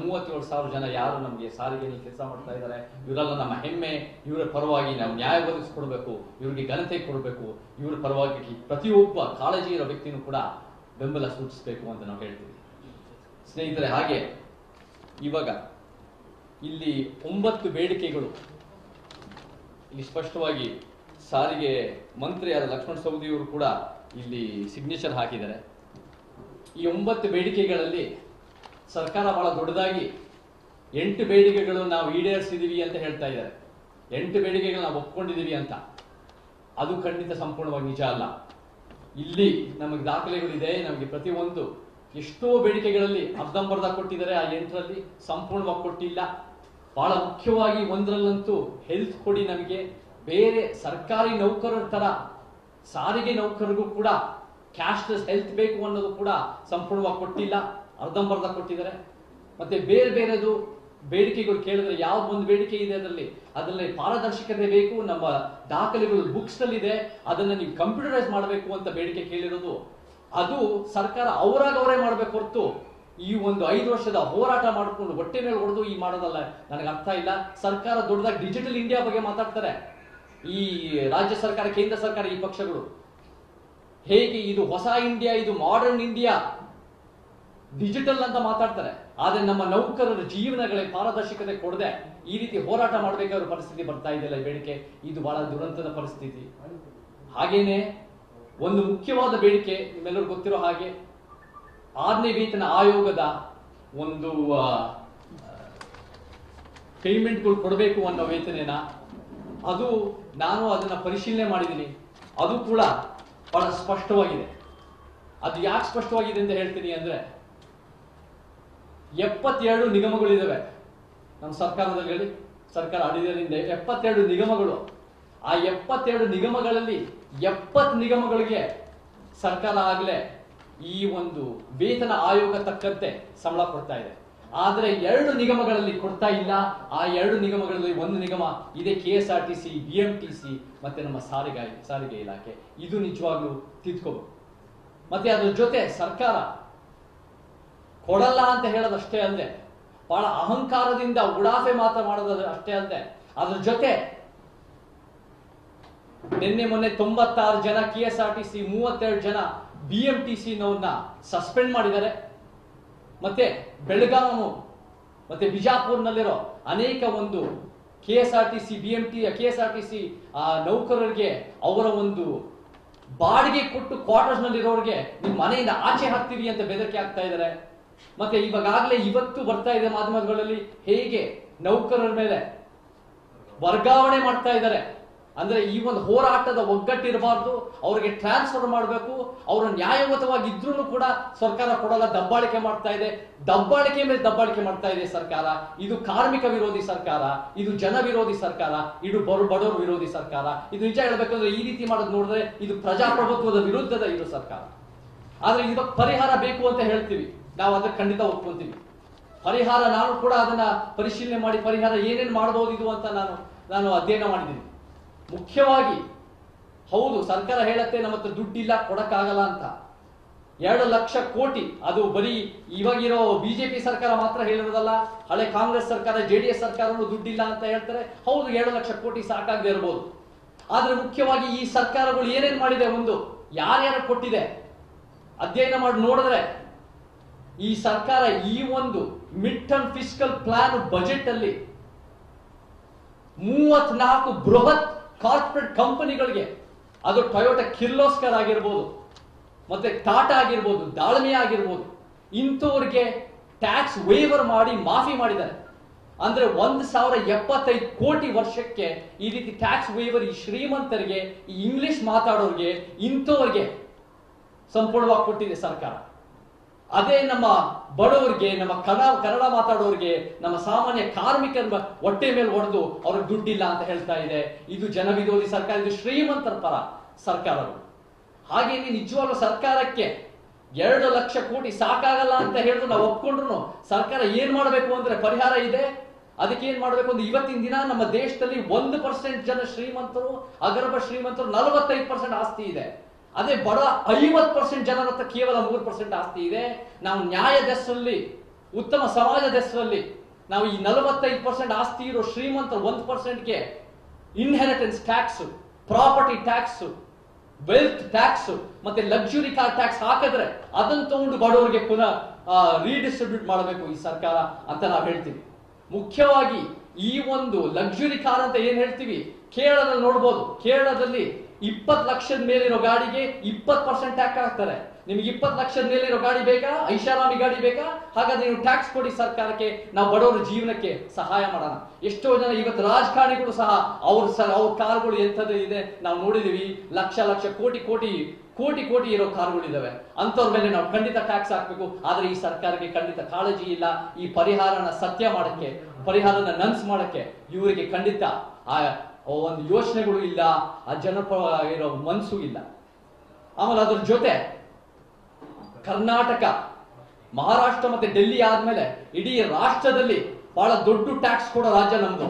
ಮೂವತ್ತೇಳು ಸಾವಿರ ಜನ ಯಾರು ನಮಗೆ ಸಾರಿಗೆಯಲ್ಲಿ ಕೆಲಸ ಮಾಡ್ತಾ ಇದ್ದಾರೆ ಇವರೆಲ್ಲ ನಮ್ಮ ಹೆಮ್ಮೆ ಇವರ ಪರವಾಗಿ ನಾವು ನ್ಯಾಯ ಒದಗಿಸ್ಕೊಡ್ಬೇಕು ಇವರಿಗೆ ಘನತೆ ಕೊಡಬೇಕು ಇವರ ಪರವಾಗಿ ಪ್ರತಿಯೊಬ್ಬ ಕಾಳಜಿ ಇರೋ ವ್ಯಕ್ತಿನೂ ಕೂಡ ಬೆಂಬಲ ಸೂಚಿಸಬೇಕು ಅಂತ ನಾವು ಹೇಳ್ತೀವಿ ಸ್ನೇಹಿತರೆ ಹಾಗೆ ಇವಾಗ ಇಲ್ಲಿ ಒಂಬತ್ತು ಬೇಡಿಕೆಗಳು ಇಲ್ಲಿ ಸ್ಪಷ್ಟವಾಗಿ ಸಾರಿಗೆ ಮಂತ್ರಿಯಾದ ಲಕ್ಷ್ಮಣ ಸವದಿಯವರು ಕೂಡ ಇಲ್ಲಿ ಸಿಗ್ನೇಚರ್ ಹಾಕಿದ್ದಾರೆ ಈ ಒಂಬತ್ತು ಬೇಡಿಕೆಗಳಲ್ಲಿ ಸರ್ಕಾರ ಬಹಳ ದೊಡ್ಡದಾಗಿ ಎಂಟು ಬೇಡಿಕೆಗಳು ನಾವು ಈಡೇರಿಸಿದೀವಿ ಅಂತ ಹೇಳ್ತಾ ಇದ್ದಾರೆ ಎಂಟು ಬೇಡಿಕೆಗಳು ನಾವು ಒಪ್ಕೊಂಡಿದೀವಿ ಅಂತ ಅದು ಖಂಡಿತ ಸಂಪೂರ್ಣವಾಗಿ ನಿಜ ಅಲ್ಲ ಇಲ್ಲಿ ನಮಗೆ ದಾಖಲೆಗಳಿದೆ ನಮಗೆ ಪ್ರತಿಯೊಂದು ಎಷ್ಟೋ ಬೇಡಿಕೆಗಳಲ್ಲಿ ಅರ್ಧಂಬರ್ಧ ಕೊಟ್ಟಿದ್ದಾರೆ ಆ ಎಂಟರಲ್ಲಿ ಸಂಪೂರ್ಣವಾಗಿ ಕೊಟ್ಟಿಲ್ಲ ಬಹಳ ಮುಖ್ಯವಾಗಿ ಒಂದರಲ್ಲಂತೂ ಹೆಲ್ತ್ ಕೊಡಿ ನಮಗೆ ಬೇರೆ ಸರ್ಕಾರಿ ನೌಕರರ ತರ ಸಾರಿಗೆ ನೌಕರರಿಗೂ ಕೂಡ ಕ್ಯಾಶ್ಲೆಸ್ ಹೆಲ್ತ್ ಬೇಕು ಅನ್ನೋದು ಕೂಡ ಸಂಪೂರ್ಣವಾಗಿ ಕೊಟ್ಟಿಲ್ಲ ಅರ್ಧಂಬರ್ಧ ಕೊಟ್ಟಿದ್ದಾರೆ ಮತ್ತೆ ಬೇರೆ ಬೇರೆದು ಬೇಡಿಕೆಗಳು ಕೇಳಿದ್ರೆ ಯಾವ್ದು ಒಂದು ಬೇಡಿಕೆ ಇದೆ ಅದರಲ್ಲಿ ಅದರಲ್ಲಿ ಪಾರದರ್ಶಕತೆ ಬೇಕು ನಮ್ಮ ದಾಖಲೆಗಳು ಬುಕ್ಸ್ ನಲ್ಲಿ ಇದೆ ಅದನ್ನ ನೀವು ಕಂಪ್ಯೂಟರೈಸ್ ಮಾಡಬೇಕು ಅಂತ ಬೇಡಿಕೆ ಕೇಳಿರೋದು ಅದು ಸರ್ಕಾರ ಅವರಾಗ ಅವರೇ ಮಾಡಬೇಕು ಹೊರತು ಈ ಒಂದು ಐದು ವರ್ಷದ ಹೋರಾಟ ಮಾಡಿಕೊಂಡು ಹೊಟ್ಟೆ ಮೇಲೆ ಹೊಡೆದು ಈ ಮಾಡೋದಲ್ಲ ನನಗೆ ಅರ್ಥ ಇಲ್ಲ ಸರ್ಕಾರ ದೊಡ್ಡದಾಗಿ ಡಿಜಿಟಲ್ ಇಂಡಿಯಾ ಬಗ್ಗೆ ಮಾತಾಡ್ತಾರೆ ಈ ರಾಜ್ಯ ಸರ್ಕಾರ ಕೇಂದ್ರ ಸರ್ಕಾರ ಈ ಪಕ್ಷಗಳು ಹೇಗೆ ಇದು ಹೊಸ ಇಂಡಿಯಾ ಇದು ಮಾಡರ್ನ್ ಇಂಡಿಯಾ ಡಿಜಿಟಲ್ ಅಂತ ಮಾತಾಡ್ತಾರೆ ಆದ್ರೆ ನಮ್ಮ ನೌಕರರ ಜೀವನಗಳಿಗೆ ಪಾರದರ್ಶಕತೆ ಕೊಡದೆ ಈ ರೀತಿ ಹೋರಾಟ ಮಾಡಬೇಕಾದ ಪರಿಸ್ಥಿತಿ ಬರ್ತಾ ಇದೆಯಲ್ಲ ಈ ಬೇಡಿಕೆ ಇದು ಬಹಳ ದುರಂತದ ಪರಿಸ್ಥಿತಿ ಹಾಗೇನೆ ಒಂದು ಮುಖ್ಯವಾದ ಬೇಡಿಕೆ ನಿಮ್ಮೆಲ್ಲರಿಗೂ ಗೊತ್ತಿರೋ ಹಾಗೆ ಆರನೇ ವೇತನ ಆಯೋಗದ ಒಂದು ಪೇಮೆಂಟ್ಗಳು ಕೊಡಬೇಕು ಅನ್ನೋ ವೇತನೆನ ಅದು ನಾನು ಅದನ್ನ ಪರಿಶೀಲನೆ ಮಾಡಿದ್ದೀನಿ ಅದು ಕೂಡ ಬಹಳ ಸ್ಪಷ್ಟವಾಗಿದೆ ಅದು ಯಾಕೆ ಸ್ಪಷ್ಟವಾಗಿದೆ ಅಂತ ಹೇಳ್ತೀನಿ ಅಂದ್ರೆ ಎಪ್ಪತ್ತೆರಡು ನಿಗಮಗಳಿದಾವೆ ನಮ್ಮ ಸರ್ಕಾರದಲ್ಲಿ ಹೇಳಿ ಸರ್ಕಾರ ಅಡಿಯಿಂದ ಎಪ್ಪತ್ತೆರಡು ನಿಗಮಗಳು ಆ ಎಪ್ಪತ್ತೆರಡು ನಿಗಮಗಳಲ್ಲಿ ಎಪ್ಪತ್ ನಿಗಮಗಳಿಗೆ ಸರ್ಕಾರ ಆಗ್ಲೇ ಈ ಒಂದು ವೇತನ ಆಯೋಗ ತಕ್ಕಂತೆ ಸಂಬಳ ಕೊಡ್ತಾ ಇದೆ ಆದ್ರೆ ಎರಡು ನಿಗಮಗಳಲ್ಲಿ ಕೊಡ್ತಾ ಇಲ್ಲ ಆ ಎರಡು ನಿಗಮಗಳಲ್ಲಿ ಒಂದು ನಿಗಮ ಇದೆ K S R T C B M T C ಮತ್ತೆ ನಮ್ಮ ಸಾರಿಗೆ ಸಾರಿಗೆ ಇಲಾಖೆ ಇದು ನಿಜವಾಗ್ಲೂ ತಿದ್ಕೋಬೇಕು ಮತ್ತೆ ಅದ್ರ ಜೊತೆ ಸರ್ಕಾರ ಕೊಡಲ್ಲ ಅಂತ ಹೇಳೋದಷ್ಟೇ ಅಲ್ಲದೆ ಬಹಳ ಅಹಂಕಾರದಿಂದ ಉಡಾಫೆ ಮಾತ್ರ ಮಾಡೋದು ಅಷ್ಟೇ ಅಲ್ಲದೆ ಅದ್ರ ಜೊತೆ ನಿನ್ನೆ ಮೊನ್ನೆ ತೊಂಬತ್ತಾರು ಜನ K S R T C ಮೂವತ್ತೆರಡು ಜನ ಬಿ ಎಂ ಟಿ ಸಿ ನವ್ರನ್ನ ಸಸ್ಪೆಂಡ್ ಮಾಡಿದ್ದಾರೆ ಮತ್ತೆ ಬೆಳಗಾವಿ ಮತ್ತೆ ಬಿಜಾಪುರ್ನಲ್ಲಿರೋ ಅನೇಕ ಒಂದು K S R T C B M T K S R T C ನೌಕರರಿಗೆ ಅವರ ಒಂದು ಬಾಡಿಗೆ ಕೊಟ್ಟು ಕ್ವಾರ್ಟರ್ಸ್ ನಲ್ಲಿರೋರಿಗೆ ನಿಮ್ ಮನೆಯಿಂದ ಆಚೆ ಹಾಕ್ತೀವಿ ಅಂತ ಬೆದರಿಕೆ ಆಗ್ತಾ ಇದ್ದಾರೆ ಮತ್ತೆ ಇವಾಗಲೇ ಇವತ್ತು ಬರ್ತಾ ಇದೆ ಮಾಧ್ಯಮಗಳಲ್ಲಿ ಹೇಗೆ ನೌಕರರ ಮೇಲೆ ವರ್ಗಾವಣೆ ಮಾಡ್ತಾ ಇದ್ದಾರೆ ಅಂದ್ರೆ ಈ ಒಂದು ಹೋರಾಟದ ಒಗ್ಗಟ್ಟಿರಬಾರ್ದು ಅವ್ರಿಗೆ ಟ್ರಾನ್ಸ್ಫರ್ ಮಾಡಬೇಕು ಅವರು ನ್ಯಾಯಯುತವಾಗಿ ಇದ್ರೂ ಕೂಡ ಸರ್ಕಾರ ಕೊಡಲ್ಲ ದಬ್ಬಾಳಿಕೆ ಮಾಡ್ತಾ ಇದೆ ದಬ್ಬಾಳಿಕೆ ಮೇಲೆ ದಬ್ಬಾಳಿಕೆ ಮಾಡ್ತಾ ಇದೆ ಸರ್ಕಾರ ಇದು ಕಾರ್ಮಿಕ ವಿರೋಧಿ ಸರ್ಕಾರ ಇದು ಜನ ವಿರೋಧಿ ಸರ್ಕಾರ ಇದು ಬಡ ಬಡವರು ವಿರೋಧಿ ಸರ್ಕಾರ ಇದು ನಿಜ ಹೇಳ್ಬೇಕಂದ್ರೆ ಈ ರೀತಿ ಮಾಡೋದು ನೋಡಿದ್ರೆ ಇದು ಪ್ರಜಾಪ್ರಭುತ್ವದ ವಿರುದ್ಧದ ಇದು ಸರ್ಕಾರ ಆದ್ರೆ ಇವಾಗ ಪರಿಹಾರ ಬೇಕು ಅಂತ ಹೇಳ್ತೀವಿ ನಾವು ಅದಕ್ಕೆ ಖಂಡಿತ ಒಪ್ಕೊಂತೀವಿ ಪರಿಹಾರ ನಾನು ಕೂಡ ಅದನ್ನ ಪರಿಶೀಲನೆ ಮಾಡಿ ಪರಿಹಾರ ಏನೇನು ಮಾಡಬಹುದು ಇದು ಅಂತ ನಾನು ನಾನು ಅಧ್ಯಯನ ಮಾಡಿದ್ದೀನಿ ಮುಖ್ಯವಾಗಿ ಹೌದು ಸರ್ಕಾರ ಹೇಳತ್ತೆ ನಮ್ಮ ಹತ್ರ ದುಡ್ಡಿಲ್ಲ ಕೊಡಕ್ಕಾಗಲ್ಲ ಅಂತ ಎರಡು ಲಕ್ಷ ಕೋಟಿ ಅದು ಬರೀ ಇವಾಗಿರೋ ಬಿಜೆಪಿ ಸರ್ಕಾರ ಮಾತ್ರ ಹೇಳಿರೋದಲ್ಲ ಹಳೆ ಕಾಂಗ್ರೆಸ್ ಸರ್ಕಾರ ಜೆ ಡಿ ಎಸ್ ಸರ್ಕಾರನು ದುಡ್ಡಿಲ್ಲ ಅಂತ ಹೇಳ್ತಾರೆ ಹೌದು ಎರಡು ಲಕ್ಷ ಕೋಟಿ ಸಾಕಾಗದೆ ಇರಬಹುದು ಆದ್ರೆ ಮುಖ್ಯವಾಗಿ ಈ ಸರ್ಕಾರಗಳು ಏನೇನ್ ಮಾಡಿದೆ ಒಂದು ಯಾರ್ಯಾರು ಕೊಟ್ಟಿದೆ ಅಧ್ಯಯನ ಮಾಡಿ ನೋಡಿದ್ರೆ ಈ ಸರ್ಕಾರ ಈ ಒಂದು mid term physical plan budget ಅಲ್ಲಿ ಮೂವತ್ನಾಲ್ಕು ಬೃಹತ್ ಕಾರ್ಪೊರೇಟ್ ಕಂಪನಿಗಳಿಗೆ ಅದು ಟೊಯೋಟಾ ಕಿರ್ಲೋಸ್ಕರ್ ಆಗಿರ್ಬೋದು ಮತ್ತೆ ಟಾಟಾ ಆಗಿರ್ಬೋದು ದಾಳ್ಮೆ ಆಗಿರ್ಬೋದು ಇಂಥವ್ರಿಗೆ ಟ್ಯಾಕ್ಸ್ ವೇವರ್ ಮಾಡಿ ಮಾಫಿ ಮಾಡಿದ್ದಾರೆ ಅಂದ್ರೆ ಒಂದ್ ಸಾವಿರ ಎಪ್ಪತ್ತೈದು ಕೋಟಿ ವರ್ಷಕ್ಕೆ ಈ ರೀತಿ ಟ್ಯಾಕ್ಸ್ ವೇವರ್ ಈ ಶ್ರೀಮಂತರಿಗೆ ಈ ಇಂಗ್ಲಿಷ್ ಮಾತಾಡೋರಿಗೆ ಇಂಥವ್ರಿಗೆ ಸಂಪೂರ್ಣವಾಗಿ ಕೊಟ್ಟಿದೆ ಸರ್ಕಾರ ಅದೇ ನಮ್ಮ ಬಡವರಿಗೆ ನಮ್ಮ ಕನ್ನಡ ಕನ್ನಡ ಮಾತಾಡೋರಿಗೆ ನಮ್ಮ ಸಾಮಾನ್ಯ ಕಾರ್ಮಿಕರ ಹೊಟ್ಟೆ ಮೇಲೆ ಹೊಡೆದು ಅವ್ರಿಗೆ ದುಡ್ಡಿಲ್ಲ ಅಂತ ಹೇಳ್ತಾ ಇದೆ ಇದು ಜನವಿರೋಧಿ ಸರ್ಕಾರ ಇದು ಶ್ರೀಮಂತರ ಪರ ಸರ್ಕಾರಗಳು ಹಾಗೇನೆ ನಿಜವಾಗ್ಲೂ ಸರ್ಕಾರಕ್ಕೆ ಎರಡು ಲಕ್ಷ ಕೋಟಿ ಸಾಕಾಗಲ್ಲ ಅಂತ ಹೇಳಿದ್ರು ನಾವು ಒಪ್ಕೊಂಡ್ರು ಸರ್ಕಾರ ಏನ್ ಮಾಡಬೇಕು ಅಂದ್ರೆ ಪರಿಹಾರ ಇದೆ ಅದಕ್ಕೆ ಏನ್ ಮಾಡ್ಬೇಕು ಅಂದ್ರೆ ಇವತ್ತಿನ ದಿನ ನಮ್ಮ ದೇಶದಲ್ಲಿ ಒಂದು ಪರ್ಸೆಂಟ್ ಜನ ಶ್ರೀಮಂತರು ಅಗರ್ಭ ಶ್ರೀಮಂತರು ನಲವತ್ತೈದು ಪರ್ಸೆಂಟ್ ಆಸ್ತಿ ಇದೆ ಅದೇ ಬಡ ಐವತ್ ಪರ್ಸೆಂಟ್ ಜನರ ಹತ್ರ ಕೇವಲ ಮೂರು ಪರ್ಸೆಂಟ್ ಆಸ್ತಿ ಇದೆ ನಾವು ನ್ಯಾಯ ದೆಸಲ್ಲಿ ಉತ್ತಮ ಸಮಾಜದ ಹೆಸರಲ್ಲಿ ನಾವು ಈ ನಲವತ್ತೈದು ಪರ್ಸೆಂಟ್ ಆಸ್ತಿ ಇರೋ ಶ್ರೀಮಂತರು ಒಂದು ಪರ್ಸೆಂಟ್ಗೆ inheritance tax property tax wealth tax ಮತ್ತೆ ಲಕ್ಸುರಿ ಕಾರ್ ಟ್ಯಾಕ್ಸ್ ಹಾಕಿದ್ರೆ ಅದನ್ನ ತಗೊಂಡು ಬಡವರಿಗೆ ಪುನಃ ರೀಡಿಸ್ಟ್ರಿಬ್ಯೂಟ್ ಮಾಡಬೇಕು ಈ ಸರ್ಕಾರ ಅಂತ ನಾವು ಹೇಳ್ತೀವಿ ಮುಖ್ಯವಾಗಿ ಈ ಒಂದು ಲಕ್ಸುರಿ ಕಾರ್ ಅಂತ ಏನ್ ಹೇಳ್ತೀವಿ ಕೇರಳದಲ್ಲಿ ನೋಡ್ಬೋದು ಕೇರಳದಲ್ಲಿ ಇಪ್ಪತ್ತು ಲಕ್ಷದ ಮೇಲಿರೋ ಗಾಡಿಗೆ ಇಪ್ಪತ್ತು ಪರ್ಸೆಂಟ್ ಟ್ಯಾಕ್ಸ್ ಹಾಕ್ತಾರೆ ನಿಮ್ಗೆ ಇಪ್ಪತ್ತು ಲಕ್ಷದ ಮೇಲಿರೋ ಗಾಡಿ ಬೇಕಾ ಐಷಾರಾಮಿ ಗಾಡಿ ಬೇಕಾ ಹಾಗಾದ್ರೆ ನೀವು ಟ್ಯಾಕ್ಸ್ ಕೊಡಿ ಸರ್ಕಾರಕ್ಕೆ ನಾವು ಬಡವರ ಜೀವನಕ್ಕೆ ಸಹಾಯ ಮಾಡೋಣ ಎಷ್ಟೋ ಜನ ಇವತ್ತು ರಾಜಕಾರಣಿಗಳು ಸಹ ಅವ್ರ ಸ ಅವ್ರ ಕಾರ್ಗಳು ಎಂಥದ್ದು ಇದೆ ನಾವು ನೋಡಿದೀವಿ ಲಕ್ಷ ಲಕ್ಷ ಕೋಟಿ ಕೋಟಿ ಕೋಟಿ ಕೋಟಿ ಇರೋ ಕಾರ್ಗಳಿದಾವೆ ಅಂತವ್ರ ಮೇಲೆ ನಾವು ಖಂಡಿತ ಟ್ಯಾಕ್ಸ್ ಹಾಕ್ಬೇಕು ಆದ್ರೆ ಈ ಸರ್ಕಾರಕ್ಕೆ ಖಂಡಿತ ಕಾಳಜಿ ಇಲ್ಲ ಈ ಪರಿಹಾರನ ಸತ್ಯ ಮಾಡಕ್ಕೆ ಪರಿಹಾರನ ನನ್ಸ್ ಮಾಡಕ್ಕೆ ಇವರಿಗೆ ಖಂಡಿತ ಆ ಒಂದು ಯೋಚನೆಗಳು ಇಲ್ಲ ಆ ಜನಪರ ಇರೋ ಮನ್ಸು ಇಲ್ಲ ಆಮೇಲೆ ಅದ್ರ ಜೊತೆ ಕರ್ನಾಟಕ ಮಹಾರಾಷ್ಟ್ರ ಮತ್ತೆ ಡೆಲ್ಲಿ ಆದ್ಮೇಲೆ ಇಡೀ ರಾಷ್ಟ್ರದಲ್ಲಿ ಬಹಳ ದೊಡ್ಡ ಟ್ಯಾಕ್ಸ್ ಕೊಡೋ ರಾಜ್ಯ ನಮ್ದು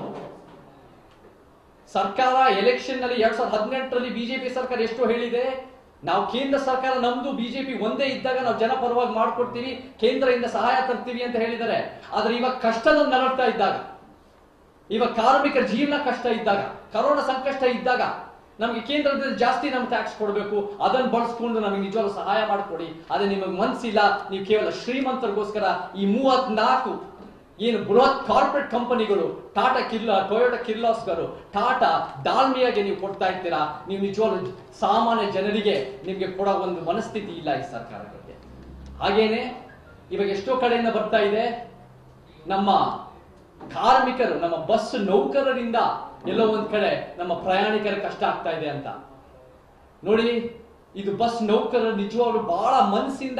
ಸರ್ಕಾರ ಎಲೆಕ್ಷನ್ ನಲ್ಲಿ ಎರಡ್ ಸಾವಿರದ ಹದಿನೆಂಟರಲ್ಲಿ ಬಿಜೆಪಿ ಸರ್ಕಾರ ಎಷ್ಟು ಹೇಳಿದೆ ನಾವು ಕೇಂದ್ರ ಸರ್ಕಾರ ನಮ್ದು ಬಿಜೆಪಿ ಒಂದೇ ಇದ್ದಾಗ ನಾವು ಜನ ಪರವಾಗಿ ಮಾಡ್ಕೊಡ್ತೀವಿ ಕೇಂದ್ರದಿಂದ ಸಹಾಯ ತರ್ತೀವಿ ಅಂತ ಹೇಳಿದ್ದಾರೆ ಆದ್ರೆ ಇವಾಗ ಕಷ್ಟದಲ್ಲಿ ನರಳ್ತಾ ಇದ್ದಾಗ ಇವಾಗ ಕಾರ್ಮಿಕರ ಜೀವನ ಕಷ್ಟ ಇದ್ದಾಗ ಕರೋನಾ ಸಂಕಷ್ಟ ಇದ್ದಾಗ ನಮಗೆ ಕೇಂದ್ರದಲ್ಲಿ ಜಾಸ್ತಿ ನಮ್ಗೆ ಟ್ಯಾಕ್ಸ್ ಕೊಡಬೇಕು ಅದನ್ನ ಬಳಸ್ಕೊಂಡು ನಮಗೆ ನಿಜವಾಗ್ಲೂ ಸಹಾಯ ಮಾಡಿಕೊಡಿ ಅದೇ ನಿಮಗೆ ಮನ್ಸಿಲ್ಲ ನೀವು ಕೇವಲ ಶ್ರೀಮಂತರಿಗೋಸ್ಕರ ಈ ಮೂವತ್ನಾಲ್ಕು ಏನು ಬೃಹತ್ ಕಾರ್ಪೊರೇಟ್ ಕಂಪನಿಗಳು ಟಾಟಾ ಕಿರ್ಲಾ ಟೊಯೋಟಾ ಕಿರ್ಲಾಸ್ಕರು ಟಾಟಾ ಡಾಲ್ಮಿಯಾಗೆ ನೀವು ಕೊಡ್ತಾ ಇರ್ತೀರಾ ನೀವು ನಿಜವಾಗ್ಲೂ ಸಾಮಾನ್ಯ ಜನರಿಗೆ ನಿಮ್ಗೆ ಕೊಡೋ ಒಂದು ಮನಸ್ಥಿತಿ ಇಲ್ಲ ಈ ಸರ್ಕಾರಗಳಿಗೆ ಹಾಗೇನೆ ಇವಾಗ ಎಷ್ಟೋ ಕಡೆಯಿಂದ ಬರ್ತಾ ಇದೆ ನಮ್ಮ ಕಾರ್ಮಿಕರು ನಮ್ಮ ಬಸ್ ನೌಕರರಿಂದ ಎಲ್ಲೋ ಒಂದ್ ಕಡೆ ನಮ್ಮ ಪ್ರಯಾಣಿಕರ ಕಷ್ಟ ಆಗ್ತಾ ಇದೆ ಅಂತ ನೋಡಿ ಇದು ಬಸ್ ನೌಕರರು ನಿಜವಾಗ್ಲೂ ಬಹಳ ಮನಸ್ಸಿಂದ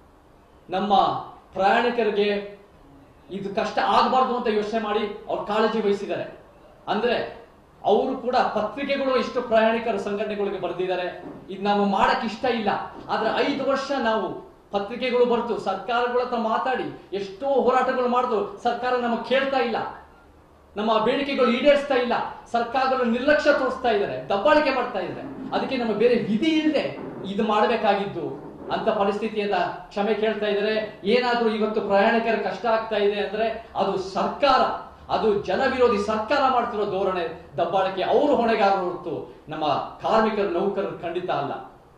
ನಮ್ಮ ಪ್ರಯಾಣಿಕರಿಗೆ ಇದು ಕಷ್ಟ ಆಗಬಾರ್ದು ಅಂತ ಯೋಚನೆ ಮಾಡಿ ಅವ್ರು ಕಾಳಜಿ ವಹಿಸಿದ್ದಾರೆ ಅಂದ್ರೆ ಅವರು ಕೂಡ ಪತ್ರಿಕೆಗಳು ಎಷ್ಟು ಪ್ರಯಾಣಿಕರ ಸಂಘಟನೆಗಳಿಗೆ ಬರೆದಿದ್ದಾರೆ ಇದು ನಾವು ಮಾಡಕ್ ಇಷ್ಟ ಇಲ್ಲ ಆದ್ರೆ ಐದು ವರ್ಷ ನಾವು ಪತ್ರಿಕೆಗಳು ಬರ್ತು ಸರ್ಕಾರಗಳ ಹತ್ರ ಮಾತಾಡಿ ಎಷ್ಟೋ ಹೋರಾಟಗಳು ಮಾಡಿದ್ರು ಸರ್ಕಾರ ನಮಗೆ ಕೇಳ್ತಾ ಇಲ್ಲ ನಮ್ಮ ಬೇಡಿಕೆಗಳು ಈಡೇರಿಸ್ತಾ ಇಲ್ಲ ಸರ್ಕಾರಗಳು ನಿರ್ಲಕ್ಷ್ಯ ತೋರಿಸ್ತಾ ಇದ್ದಾರೆ ದಬ್ಬಾಳಿಕೆ ಮಾಡ್ತಾ ಇದ್ದಾರೆ ಅದಕ್ಕೆ ನಮ್ಮ ಬೇರೆ ವಿಧಿ ಇಲ್ಲದೆ ಇದು ಮಾಡಬೇಕಾಗಿದ್ದು ಅಂತ ಪರಿಸ್ಥಿತಿಯಿಂದ ಕ್ಷಮೆ ಕೇಳ್ತಾ ಇದ್ದಾರೆ ಏನಾದ್ರೂ ಇವತ್ತು ಪ್ರಯಾಣಿಕರ ಕಷ್ಟ ಆಗ್ತಾ ಇದೆ ಅಂದ್ರೆ ಅದು ಸರ್ಕಾರ ಅದು ಜನ ವಿರೋಧಿ ಸರ್ಕಾರ ಮಾಡ್ತಿರೋ ಧೋರಣೆ ದಬ್ಬಾಳಿಕೆ ಅವರು ಹೊಣೆಗಾರರು ಹೊರತು ನಮ್ಮ ಕಾರ್ಮಿಕರು ನೌಕರರು ಖಂಡಿತ ಅಲ್ಲ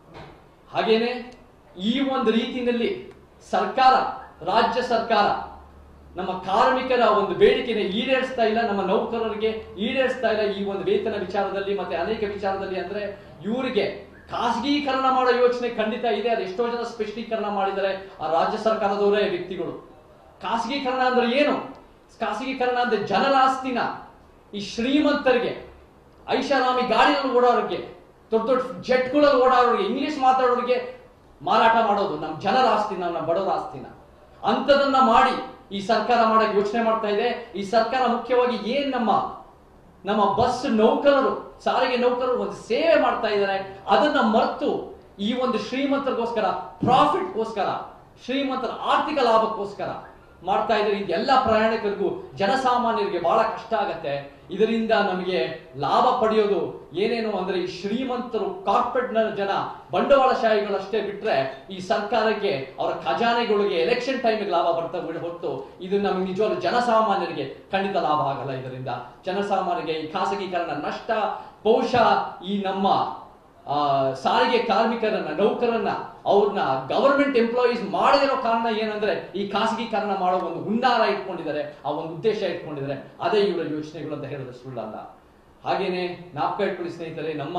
ಹಾಗೇನೆ ಈ ಒಂದು ರೀತಿಯಲ್ಲಿ ಸರ್ಕಾರ ರಾಜ್ಯ ಸರ್ಕಾರ ನಮ್ಮ ಕಾರ್ಮಿಕರ ಒಂದು ಬೇಡಿಕೆನ ಈಡೇರಿಸ್ತಾ ಇಲ್ಲ ನಮ್ಮ ನೌಕರರಿಗೆ ಈಡೇರಿಸ್ತಾ ಇಲ್ಲ ಈ ಒಂದು ವೇತನ ವಿಚಾರದಲ್ಲಿ ಮತ್ತೆ ಅನೇಕ ವಿಚಾರದಲ್ಲಿ ಅಂದ್ರೆ ಇವರಿಗೆ ಖಾಸಗೀಕರಣ ಮಾಡೋ ಯೋಚನೆ ಖಂಡಿತ ಇದೆ ಅದು ಎಷ್ಟೋ ಜನ ಸ್ಪಷ್ಟೀಕರಣ ಮಾಡಿದ್ದಾರೆ ಆ ರಾಜ್ಯ ಸರ್ಕಾರದವರೇ ವ್ಯಕ್ತಿಗಳು ಖಾಸಗೀಕರಣ ಅಂದ್ರೆ ಏನು ಖಾಸಗೀಕರಣ ಅಂದ್ರೆ ಜನರ ಆಸ್ತಿನ ಈ ಶ್ರೀಮಂತರಿಗೆ ಐಷಾರಾಮಿ ಗಾಡಿಯಲ್ಲಿ ಓಡೋರಿಗೆ ದೊಡ್ಡ ದೊಡ್ಡ ಜೆಟ್ಗಳಲ್ಲಿ ಓಡಾಡೋರಿಗೆ ಇಂಗ್ಲಿಷ್ ಮಾತಾಡೋರಿಗೆ ಮಾರಾಟ ಮಾಡೋದು ನಮ್ಮ ಜನರ ಆಸ್ತಿನ ನಮ್ಮ ಬಡವರ ಆಸ್ತಿನ ಅಂಥದನ್ನ ಮಾಡಿ ಈ ಸರ್ಕಾರ ಮಾಡಕ್ ಯೋಚನೆ ಮಾಡ್ತಾ ಇದೆ ಈ ಸರ್ಕಾರ ಮುಖ್ಯವಾಗಿ ಏನ್ ನಮ್ಮ ನಮ್ಮ ಬಸ್ ನೌಕರರು ಸಾರಿಗೆ ನೌಕರರು ಒಂದು ಸೇವೆ ಮಾಡ್ತಾ ಇದ್ದಾರೆ ಅದನ್ನ ಮರೆತು ಈ ಒಂದು ಶ್ರೀಮಂತರಿಗೋಸ್ಕರ ಪ್ರಾಫಿಟ್ಗೋಸ್ಕರ ಶ್ರೀಮಂತರ ಆರ್ಥಿಕ ಲಾಭಕ್ಕೋಸ್ಕರ ಮಾಡ್ತಾ ಇದ್ದಾರೆ ಇದೆಲ್ಲ ಪ್ರಯಾಣಿಕರಿಗೂ ಜನಸಾಮಾನ್ಯರಿಗೆ ಬಹಳ ಕಷ್ಟ ಆಗತ್ತೆ ಇದರಿಂದ ನಮಗೆ ಲಾಭ ಪಡೆಯೋದು ಏನೇನು ಅಂದ್ರೆ ಈ ಶ್ರೀಮಂತರು ಕಾರ್ಪೊರೇಟ್ ಜನ ಬಂಡವಾಳಶಾಹಿಗಳಷ್ಟೇ ಬಿಟ್ರೆ ಈ ಸರ್ಕಾರಕ್ಕೆ ಅವರ ಖಜಾನೆಗಳಿಗೆ ಎಲೆಕ್ಷನ್ ಟೈಮಿಗೆ ಲಾಭ ಬರ್ತಾ ಬಿಡ ಹೊತ್ತು ಇದು ನಮಗೆ ನಿಜವಾಗ್ಲೂ ಜನಸಾಮಾನ್ಯರಿಗೆ ಖಂಡಿತ ಲಾಭ ಆಗಲ್ಲ ಇದರಿಂದ ಜನಸಾಮಾನ್ಯರಿಗೆ ಈ ಖಾಸಗೀಕರಣ ನಷ್ಟ ಬಹುಶಃ ಈ ನಮ್ಮ ಆ, ಸಾರಿಗೆ ಕಾರ್ಮಿಕರನ್ನ ನೌಕರನ್ನ ಅವ್ರನ್ನ ಗವರ್ಮೆಂಟ್ ಎಂಪ್ಲಾಯೀಸ್ ಮಾಡದಿರೋ ಕಾರಣ ಏನಂದ್ರೆ ಈ ಖಾಸಗೀಕರಣ ಮಾಡೋ ಒಂದು ಹುನ್ನಾರ ಇಟ್ಕೊಂಡಿದ್ದಾರೆ ಆ ಒಂದು ಉದ್ದೇಶ ಇಟ್ಕೊಂಡಿದ್ದಾರೆ ಅದೇ ಇವರ ಯೋಚನೆಗಳು ಅಂತ ಹೇಳಿದ್ರೆ ಸುಳ್ಳಲ್ಲ ಹಾಗೇನೆ ನಾಪ್ಕ ಇಟ್ಕೊಳ್ಳಿ ಸ್ನೇಹಿತರೆ ನಮ್ಮ